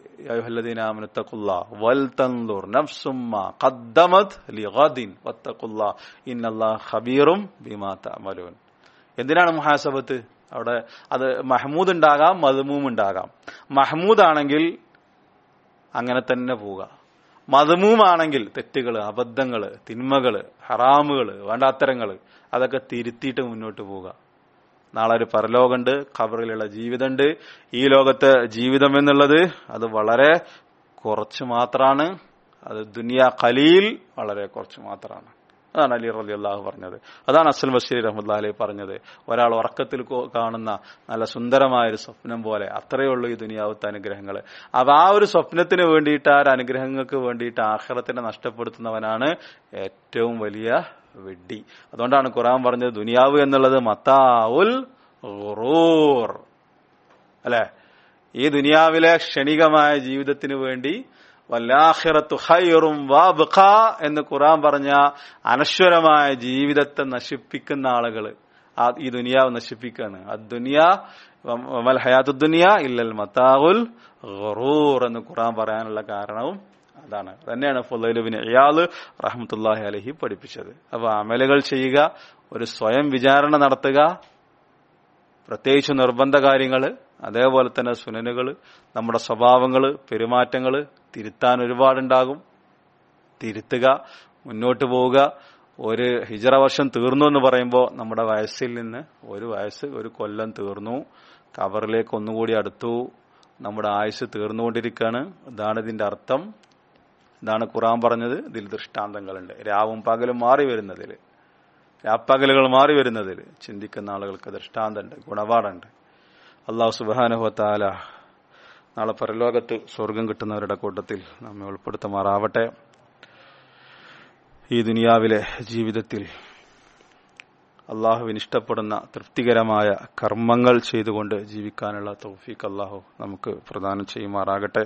എന്തിനാണ് മുഹാസബത്ത് അവിടെ അത് മഹ്മൂദ് ഉണ്ടാകാം മധുമൂം ഉണ്ടാകാം മഹ്മൂദ് ആണെങ്കിൽ അങ്ങനെ തന്നെ പോവുക മതമൂമാണെങ്കിൽ തെറ്റുകൾ അബദ്ധങ്ങൾ തിന്മകൾ ഹറാമുകൾ വേണ്ടാത്തരങ്ങൾ അതൊക്കെ തിരുത്തിയിട്ട് മുന്നോട്ട് പോവുക നാളെ ഒരു പരലോകമുണ്ട് ഖബറിലുള്ള ജീവിതമുണ്ട് ഈ ലോകത്തെ ജീവിതം എന്നുള്ളത് അത് വളരെ കുറച്ച് മാത്രമാണ് അത് ദുനിയ ഖലീൽ വളരെ കുറച്ച് മാത്രമാണ് അതാണ് അലി റലി അള്ളാഹു പറഞ്ഞത് അതാണ് അസൽ ബഷീർ റഹ്മുല്ലാ അലി പറഞ്ഞത് ഒരാൾ ഉറക്കത്തിൽ കാണുന്ന നല്ല സുന്ദരമായ ഒരു സ്വപ്നം പോലെ അത്രയേ ഉള്ളൂ ഈ ദുനിയാവത്തെ അനുഗ്രഹങ്ങൾ അപ്പൊ ആ ഒരു സ്വപ്നത്തിന് വേണ്ടിയിട്ട് ആ ഒരു അനുഗ്രഹങ്ങൾക്ക് വേണ്ടിയിട്ട് ആഹ്റത്തിനെ നഷ്ടപ്പെടുത്തുന്നവനാണ് ഏറ്റവും വലിയ വെഡ്ഡി അതുകൊണ്ടാണ് ഖുറാൻ പറഞ്ഞത് ദുനിയാവ് എന്നുള്ളത് മത്താവുൽ ഖുറൂർ അല്ലെ ഈ ദുനിയാവിലെ ക്ഷണികമായ ജീവിതത്തിന് വേണ്ടി വല്ലാഹിറത്തു ഹൈറും വാബഖ എന്ന് ഖുറാൻ പറഞ്ഞ അനശ്വരമായ ജീവിതത്തെ നശിപ്പിക്കുന്ന ആളുകൾ ആ ഈ ദുനിയാവ് നശിപ്പിക്കാണ് ആ ദുനിയാ വമൽ ഹയാത്തു ദുനിയ ഇല്ലൽ മത്താവുൽ ഖറൂർ എന്ന് ഖുറാൻ പറയാനുള്ള കാരണവും അതാണ് തന്നെയാണ് ഫുലൈലുബിൻ ഇയാള് റഹ്മത്തുല്ലാഹി അലഹി പഠിപ്പിച്ചത് അപ്പൊ അമലുകൾ ചെയ്യുക ഒരു സ്വയം വിചാരണ നടത്തുക പ്രത്യേകിച്ച് നിർബന്ധ കാര്യങ്ങൾ അതേപോലെ തന്നെ സുനനുകൾ നമ്മുടെ സ്വഭാവങ്ങൾ പെരുമാറ്റങ്ങൾ തിരുത്താൻ ഒരുപാടുണ്ടാകും തിരുത്തുക മുന്നോട്ട് പോവുക ഒരു ഹിജറ വർഷം തീർന്നു എന്ന് പറയുമ്പോൾ നമ്മുടെ വയസ്സിൽ നിന്ന് ഒരു വയസ്സ് ഒരു കൊല്ലം തീർന്നു കവറിലേക്ക് ഒന്നുകൂടി അടുത്തു നമ്മുടെ ആയുസ് തീർന്നുകൊണ്ടിരിക്കുകയാണ് ഇതാണ് ഇതിന്റെ അർത്ഥം ഇതാണ് ഖുറാൻ പറഞ്ഞത് ഇതിൽ ദൃഷ്ടാന്തങ്ങളുണ്ട് രാവും പകലും മാറി വരുന്നതിൽ രാപ്പകലുകൾ മാറി വരുന്നതിൽ ചിന്തിക്കുന്ന ആളുകൾക്ക് ദൃഷ്ടാന്തമുണ്ട് ഗുണപാടുണ്ട് അള്ളാഹു സുബാനുഹത്താല നാളെ പരലോകത്ത് സ്വർഗം കിട്ടുന്നവരുടെ കൂട്ടത്തിൽ നമ്മെ ഉൾപ്പെടുത്തുമാറാവട്ടെ ഈ ദുനിയാവിലെ ജീവിതത്തിൽ അള്ളാഹുവിന് ഇഷ്ടപ്പെടുന്ന തൃപ്തികരമായ കർമ്മങ്ങൾ ചെയ്തുകൊണ്ട് ജീവിക്കാനുള്ള തൗഫീഖ് അള്ളാഹു നമുക്ക് പ്രദാനം ചെയ്യുമാറാകട്ടെ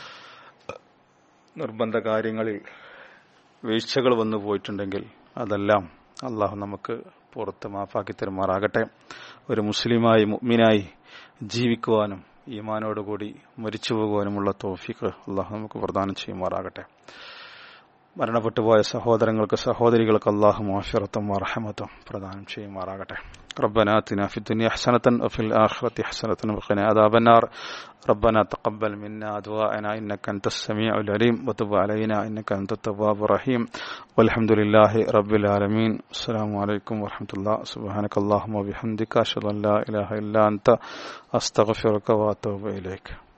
നിർബന്ധ കാര്യങ്ങളിൽ വീഴ്ചകൾ വന്നു പോയിട്ടുണ്ടെങ്കിൽ അതെല്ലാം അള്ളാഹു നമുക്ക് പുറത്ത് മാഫാക്കി തരുമാറാകട്ടെ ഒരു മുസ്ലിമായി മുഅ്മിനായി ജീവിക്കുവാനും ഈമാനോടുകൂടി മരിച്ചു പോകുവാനുമുള്ള തോഫിക്ക് അള്ളാഹു നമുക്ക് പ്രദാനം ചെയ്യുമാറാകട്ടെ മരണപ്പെട്ടുപോയ സഹോദരങ്ങൾക്ക് സഹോദരികൾക്ക് അള്ളാഹു മാഫിറത്തും റഹമത്തും പ്രദാനം ചെയ്യുമാറാകട്ടെ ربنا آتنا في الدنيا حسنة وفي الآخرة حسنة وقنا عذاب النار ربنا تقبل منا دعاءنا إنك أنت السميع العليم وتب علينا إنك أنت التواب الرحيم والحمد لله رب العالمين السلام عليكم ورحمة الله سبحانك اللهم وبحمدك أشهد أن لا إله إلا أنت أستغفرك وأتوب إليك